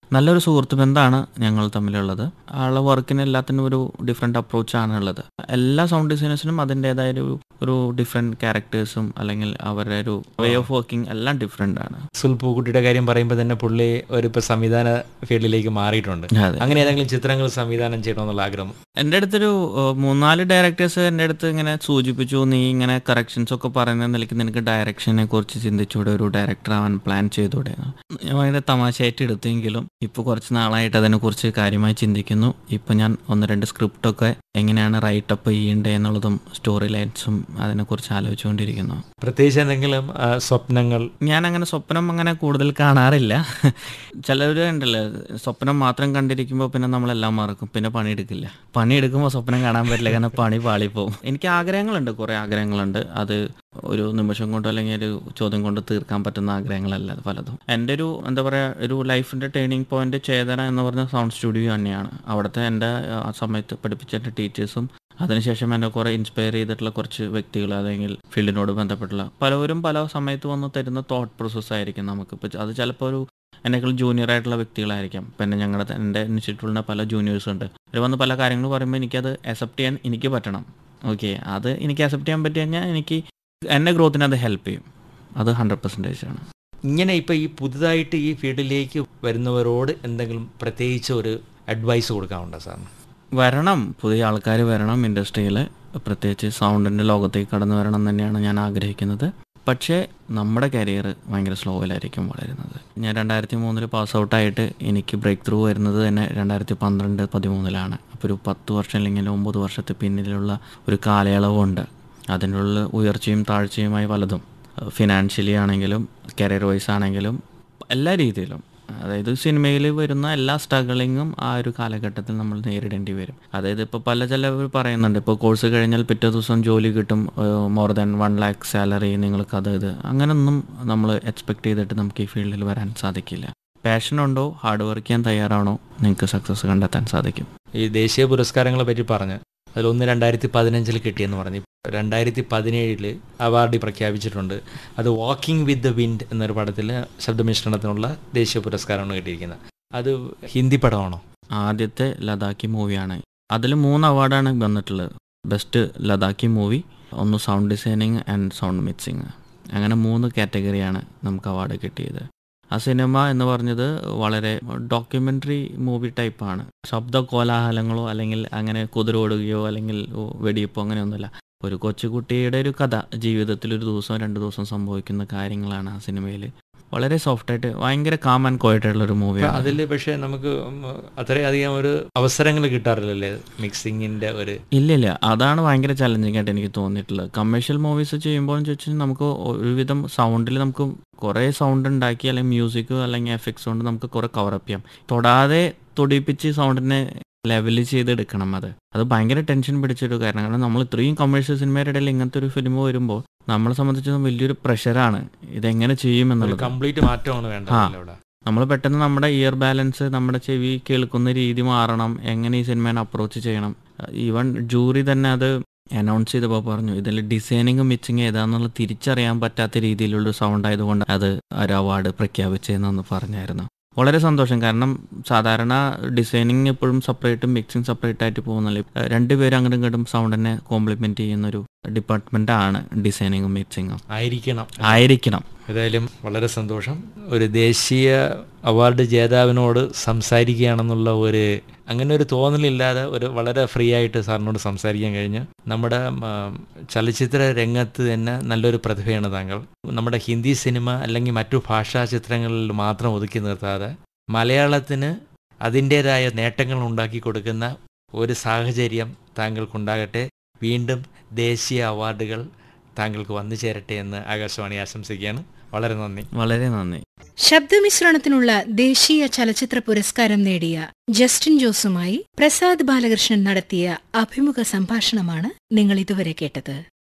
നല്ലൊരു സുഹൃത്ത് ബന്ധമാണ് ഞങ്ങൾ തമ്മിലുള്ളത് ആളുടെ വർക്കിന് എല്ലാത്തിനും ഒരു ഡിഫറെൻ്റ് അപ്രോച്ചാണ് ഉള്ളത് എല്ലാ സൗണ്ട് ഡിസൈനേഴ്സിനും അതിൻ്റെതായ ഒരു ഒരു ഡിഫറെൻറ്റ് ക്യാരക്ടേഴ്സും അല്ലെങ്കിൽ അവരുടെ ഒരു വേ ഓഫ് വർക്കിംഗ് എല്ലാം ഡിഫറെൻ്റ് ആണ് സുൽപൂക്കുട്ടിയുടെ കാര്യം പറയുമ്പോൾ തന്നെ പുള്ളി ഒരു ഇപ്പൊ സംവിധാന ഫീൽഡിലേക്ക് മാറിയിട്ടുണ്ട് അതെ അങ്ങനെ ഏതെങ്കിലും ചിത്രങ്ങൾ സംവിധാനം ചെയ്യണമെന്നുള്ള ആഗ്രഹം എൻ്റെ അടുത്തൊരു ഏഹ്, മൂന്നാല് ഡയറക്ടേഴ്സ് എൻ്റെ അടുത്ത് ഇങ്ങനെ സൂചിപ്പിച്ചു നീ ഇങ്ങനെ കറക്ഷൻസ് ഒക്കെ പറയുന്ന നിലയ്ക്ക് നിനക്ക് ഡയറക്ഷനെ കുറിച്ച് ചിന്തിച്ചൂടെ ഒരു ഡയറക്ടർ ആവാൻ പ്ലാൻ ചെയ്തൂടെ ഞാൻ ഭയങ്കര തമാശയായിട്ട് എടുത്തെങ്കിലും ഇപ്പോൾ കുറച്ച് നാളായിട്ട് അതിനെക്കുറിച്ച് കാര്യമായി ചിന്തിക്കുന്നു ഇപ്പം ഞാൻ ഒന്ന് രണ്ട് സ്ക്രിപ്റ്റൊക്കെ എങ്ങനെയാണ് റൈറ്റപ്പ് ചെയ്യേണ്ടത് എന്നുള്ളതും സ്റ്റോറി ലൈൻസും അതിനെക്കുറിച്ച് ആലോചിച്ചുകൊണ്ടിരിക്കുന്നു പ്രത്യേകിച്ച് എന്തെങ്കിലും ആ, സ്വപ്നങ്ങൾ ഞാൻ അങ്ങനെ സ്വപ്നം അങ്ങനെ കൂടുതൽ കാണാറില്ല ചിലർ ഉണ്ടല്ലോ സ്വപ്നം മാത്രം കണ്ടിരിക്കുമ്പോൾ പിന്നെ നമ്മളെല്ലാം മറക്കും പിന്നെ പണിയെടുക്കില്ല പണിയെടുക്കുമ്പോൾ സ്വപ്നം കാണാൻ പറ്റില്ല കാരണം പണി പാളിപ്പോവും എനിക്ക് ആഗ്രഹങ്ങളുണ്ട് കുറേ ആഗ്രഹങ്ങളുണ്ട് അത് ഒരു നിമിഷം കൊണ്ടോ അല്ലെങ്കിൽ ഒരു ചോദ്യം കൊണ്ട് തീർക്കാൻ പറ്റുന്ന ആഗ്രഹങ്ങളല്ല അത് പലതും എൻ്റെ ഒരു എന്താ പറയുക ഒരു ലൈഫിൻ്റെ ടേണിംഗ് പോയിന്റ് ചേതന എന്ന് പറഞ്ഞ സൗണ്ട് സ്റ്റുഡിയോ തന്നെയാണ് അവിടുത്തെ എൻ്റെ ആ സമയത്ത് പഠിപ്പിച്ച എൻ്റെ ടീച്ചേഴ്സും അതിനുശേഷം എന്നെ കുറേ ഇൻസ്പയർ ചെയ്തിട്ടുള്ള കുറച്ച് വ്യക്തികൾ അല്ലെങ്കിൽ ഫീൽഡിനോട് ബന്ധപ്പെട്ടുള്ള പലവരും പല സമയത്ത് വന്ന് തരുന്ന തോട്ട് പ്രോസസ്സ് ആയിരിക്കും നമുക്കിപ്പോൾ അത് ചിലപ്പോൾ ഒരു എന്നെക്കാൾ ജൂനിയർ ആയിട്ടുള്ള വ്യക്തികളായിരിക്കാം ഇപ്പം എന്നെ ഞങ്ങളുടെ എൻ്റെ ഇൻസ്റ്റിറ്റ്യൂട്ടിലെ പല ജൂനിയേഴ്സ് ഉണ്ട് അവർ വന്ന് പല കാര്യങ്ങൾ പറയുമ്പോൾ എനിക്കത് അക്സെപ്റ്റ് ചെയ്യാൻ എനിക്ക് പറ്റണം ഓക്കെ അത് എനിക്ക് അക്സെപ്റ്റ് ചെയ്യാൻ പറ്റി കഴിഞ്ഞാൽ എനിക്ക് എൻ്റെ ഗ്രോത്തിന് അത് ഹെൽപ്പ് ചെയ്യും അത് ഹൺഡ്രഡ് പെർസെൻറ്റേജ് ആണ് ഇങ്ങനെ ഇപ്പൊ ഈ പുതുതായിട്ട് ഈ ഫീൽഡിലേക്ക് വരുന്നവരോട് എന്തെങ്കിലും പ്രത്യേകിച്ച് ഒരു അഡ്വൈസ് കൊടുക്കാറുണ്ടോ സാറിന് വരണം പുതിയ ആൾക്കാർ വരണം ഇൻഡസ്ട്രിയിൽ പ്രത്യേകിച്ച് സൗണ്ടിൻ്റെ ലോകത്തേക്ക് കടന്നു വരണം എന്ന് തന്നെയാണ് ഞാൻ ആഗ്രഹിക്കുന്നത് പക്ഷേ നമ്മുടെ കരിയർ ഭയങ്കര സ്ലോയിലായിരിക്കും വളരുന്നത് ഞാൻ രണ്ടായിരത്തി മൂന്നിൽ പാസ് ഔട്ടായിട്ട് എനിക്ക് ബ്രേക്ക് ത്രൂ വരുന്നത് തന്നെ രണ്ടായിരത്തി പന്ത്രണ്ട് പതിമൂന്നിലാണ് അപ്പോൾ ഒരു പത്ത് വർഷം അല്ലെങ്കിൽ ഒമ്പത് വർഷത്തെ പിന്നിലുള്ള ഒരു കാലയളവുണ്ട് അതിനുള്ള ഉയർച്ചയും താഴ്ചയുമായി പലതും ഫിനാൻഷ്യലി ആണെങ്കിലും കരിയർ വൈസ് ആണെങ്കിലും എല്ലാ രീതിയിലും അതായത് സിനിമയിൽ വരുന്ന എല്ലാ സ്ട്രഗിളിങ്ങും ആ ഒരു കാലഘട്ടത്തിൽ നമ്മൾ നേരിടേണ്ടി വരും അതായത് ഇപ്പോൾ പല ചിലവർ പറയുന്നുണ്ട് ഇപ്പോൾ കോഴ്സ് കഴിഞ്ഞാൽ പിറ്റേ ദിവസം ജോലി കിട്ടും more than one lakh salary നിങ്ങൾക്ക് അത് ഇത് അങ്ങനൊന്നും നമ്മൾ എക്സ്പെക്ട് ചെയ്തിട്ട് നമുക്ക് ഈ ഫീൽഡിൽ വരാൻ സാധിക്കില്ല പാഷൻ ഉണ്ടോ ഹാർഡ് വർക്ക് ചെയ്യാൻ തയ്യാറാണോ നിങ്ങൾക്ക് സക്സസ് കണ്ടെത്താൻ സാധിക്കും ഈ ദേശീയ പുരസ്കാരങ്ങളെ പറ്റി പറഞ്ഞ് അതിലൊന്ന് രണ്ടായിരത്തി പതിനഞ്ചിൽ കിട്ടിയെന്ന് പറഞ്ഞു രണ്ടായിരത്തി പതിനേഴില് അവാർഡ് പ്രഖ്യാപിച്ചിട്ടുണ്ട് അത് വാക്കിംഗ് വിത്ത് ദ വിൻഡ് എന്നൊരു പടത്തിൽ ശബ്ദമിശ്രണത്തിനുള്ള ദേശീയ പുരസ്കാരമാണ് കിട്ടിയിരിക്കുന്നത് അത് ഹിന്ദി പടമാണോ ആദ്യത്തെ ലഡാക്കി മൂവിയാണ് അതിൽ മൂന്ന് അവാർഡാണ് വന്നിട്ടുള്ളത് ബെസ്റ്റ് ലഡാക്കി മൂവി ഒന്ന് sound designing and sound mixing അങ്ങനെ മൂന്ന് കാറ്റഗറിയാണ് നമുക്ക് അവാർഡ് കിട്ടിയത് ആ സിനിമ എന്ന് പറഞ്ഞത് വളരെ ഡോക്യുമെൻ്ററി മൂവി ടൈപ്പാണ് ശബ്ദ കോലാഹലങ്ങളോ അല്ലെങ്കിൽ അങ്ങനെ കുതിര ഓടുകയോ അല്ലെങ്കിൽ വെടിയപ്പോ അങ്ങനെയൊന്നുമില്ല ഒരു കൊച്ചുകുട്ടിയുടെ ഒരു കഥ ജീവിതത്തിൽ ഒരു ദിവസം രണ്ട് ദിവസം സംഭവിക്കുന്ന കാര്യങ്ങളാണ് ആ സിനിമയിൽ വളരെ സോഫ്റ്റായിട്ട് ഭയങ്കര കാം ആൻഡ് ക്വയറ്റായിട്ടുള്ള ഒരു മൂവിയാണ് അതിൽ പക്ഷേ നമുക്ക് ഉം, അത്രയധികം ഒരു അവസരങ്ങൾ കിട്ടാറില്ലല്ലേ മിക്സിങ്ങിന്റെ ഒരു ഇല്ല ഇല്ല അതാണ് ഭയങ്കര ചലഞ്ചിങ് ആയിട്ട് എനിക്ക് തോന്നിയിട്ടുള്ളത് കമേഴ്ഷ്യൽ മൂവീസ് ചെയ്യുമ്പോൾ ചോദിച്ചാൽ നമുക്ക് ഒരുവിധം സൗണ്ടിൽ നമുക്ക് കുറേ സൗണ്ട് ഉണ്ടാക്കി അല്ലെങ്കിൽ മ്യൂസിക് അല്ലെങ്കിൽ എഫക്ട്സ് കൊണ്ട് നമുക്ക് കുറേ കവറപ്പ് ചെയ്യാം തൊടാതെ തൊടിപ്പിച്ച് സൗണ്ടിനെ ലെവൽ ചെയ്തെടുക്കണം അത് അത് ഭയങ്കര ടെൻഷൻ പിടിച്ചൊരു കാരണം കാരണം നമ്മൾ ഇത്രയും കമേഴ്ഷ്യൽ സിനിമയുടെ ഇടയിൽ ഇങ്ങനത്തെ ഒരു ഫിലിം വരുമ്പോൾ നമ്മളെ സംബന്ധിച്ച് വലിയൊരു പ്രഷറാണ് ഇതെങ്ങനെ ചെയ്യും എന്നുള്ളത് കംപ്ലീറ്റ് മാറ്റമാണ് വേണ്ടത് ആ. ഇവിടെ നമ്മൾ പെട്ടെന്ന് നമ്മുടെ ഇയർ ബാലൻസ് നമ്മുടെ ചെവി കേൾക്കുന്ന രീതി മാറണം എങ്ങനെ ഈ സിനിമേനെ അപ്രോച്ച് ചെയ്യണം ഈവൻ ജൂറി തന്നെ അത് അനൗൺസ് ചെയ്തപ്പോൾ പറഞ്ഞു ഇതിൽ ഡിസൈനിങ്ങും മിച്ചിങ് ഏതാണെന്നുള്ള തിരിച്ചറിയാൻ പറ്റാത്ത രീതിയിലുള്ള സൗണ്ട് ആയതുകൊണ്ട് അത് ഒരു അവാർഡ് പ്രഖ്യാപിച്ചതെന്നൊന്ന് പറഞ്ഞായിരുന്നു വളരെ സന്തോഷം കാരണം സാധാരണ ഡിസൈനിങ് എപ്പോഴും സെപ്പറേറ്റും മിക്സിങ് സെപ്പറേറ്റ് ആയിട്ട് പോകുന്നില്ല രണ്ടുപേരും അങ്ങോട്ടും ഇങ്ങോട്ടും സൗണ്ടിനെ കോംപ്ലിമെന്റ് ചെയ്യുന്ന ഒരു ഡിപ്പാർട്ട്മെന്റ് ആണ് ഡിസൈനിങ്ങും മിക്സിങ്ങും ആയിരിക്കണം ആയിരിക്കണം ഏതായാലും വളരെ സന്തോഷം ഒരു ദേശീയ അവാർഡ് ജേതാവിനോട് സംസാരിക്കുകയാണെന്നുള്ള ഒരു അങ്ങനെ ഒരു തോന്നലില്ലാതെ ഒരു വളരെ ഫ്രീ ആയിട്ട് സാറിനോട് സംസാരിക്കാൻ കഴിഞ്ഞ് നമ്മുടെ ഉം, ചലച്ചിത്ര രംഗത്ത് തന്നെ നല്ലൊരു പ്രതിഭയാണ് താങ്കൾ നമ്മുടെ ഹിന്ദി സിനിമ അല്ലെങ്കിൽ മറ്റു ഭാഷാ ചിത്രങ്ങളിൽ മാത്രം ഒതുക്കി നിർത്താതെ മലയാളത്തിന് അതിൻ്റേതായ നേട്ടങ്ങൾ ഉണ്ടാക്കി കൊടുക്കുന്ന ഒരു സാഹചര്യം താങ്കൾക്കുണ്ടാകട്ടെ വീണ്ടും ദേശീയ അവാർഡുകൾ താങ്കൾക്ക് വന്നു ചേരട്ടെ എന്ന് ആകാശവാണി ആശംസിക്കുകയാണ് വളരെ നന്ദി വളരെ നന്ദി ശബ്ദമിശ്രണത്തിനുള്ള ദേശീയ ചലച്ചിത്ര പുരസ്കാരം നേടിയ ജസ്റ്റിൻ ജോസുമായി പ്രസാദ് ബാലകൃഷ്ണൻ നടത്തിയ അഭിമുഖ സംഭാഷണമാണ് നിങ്ങൾ ഇതുവരെ കേട്ടത്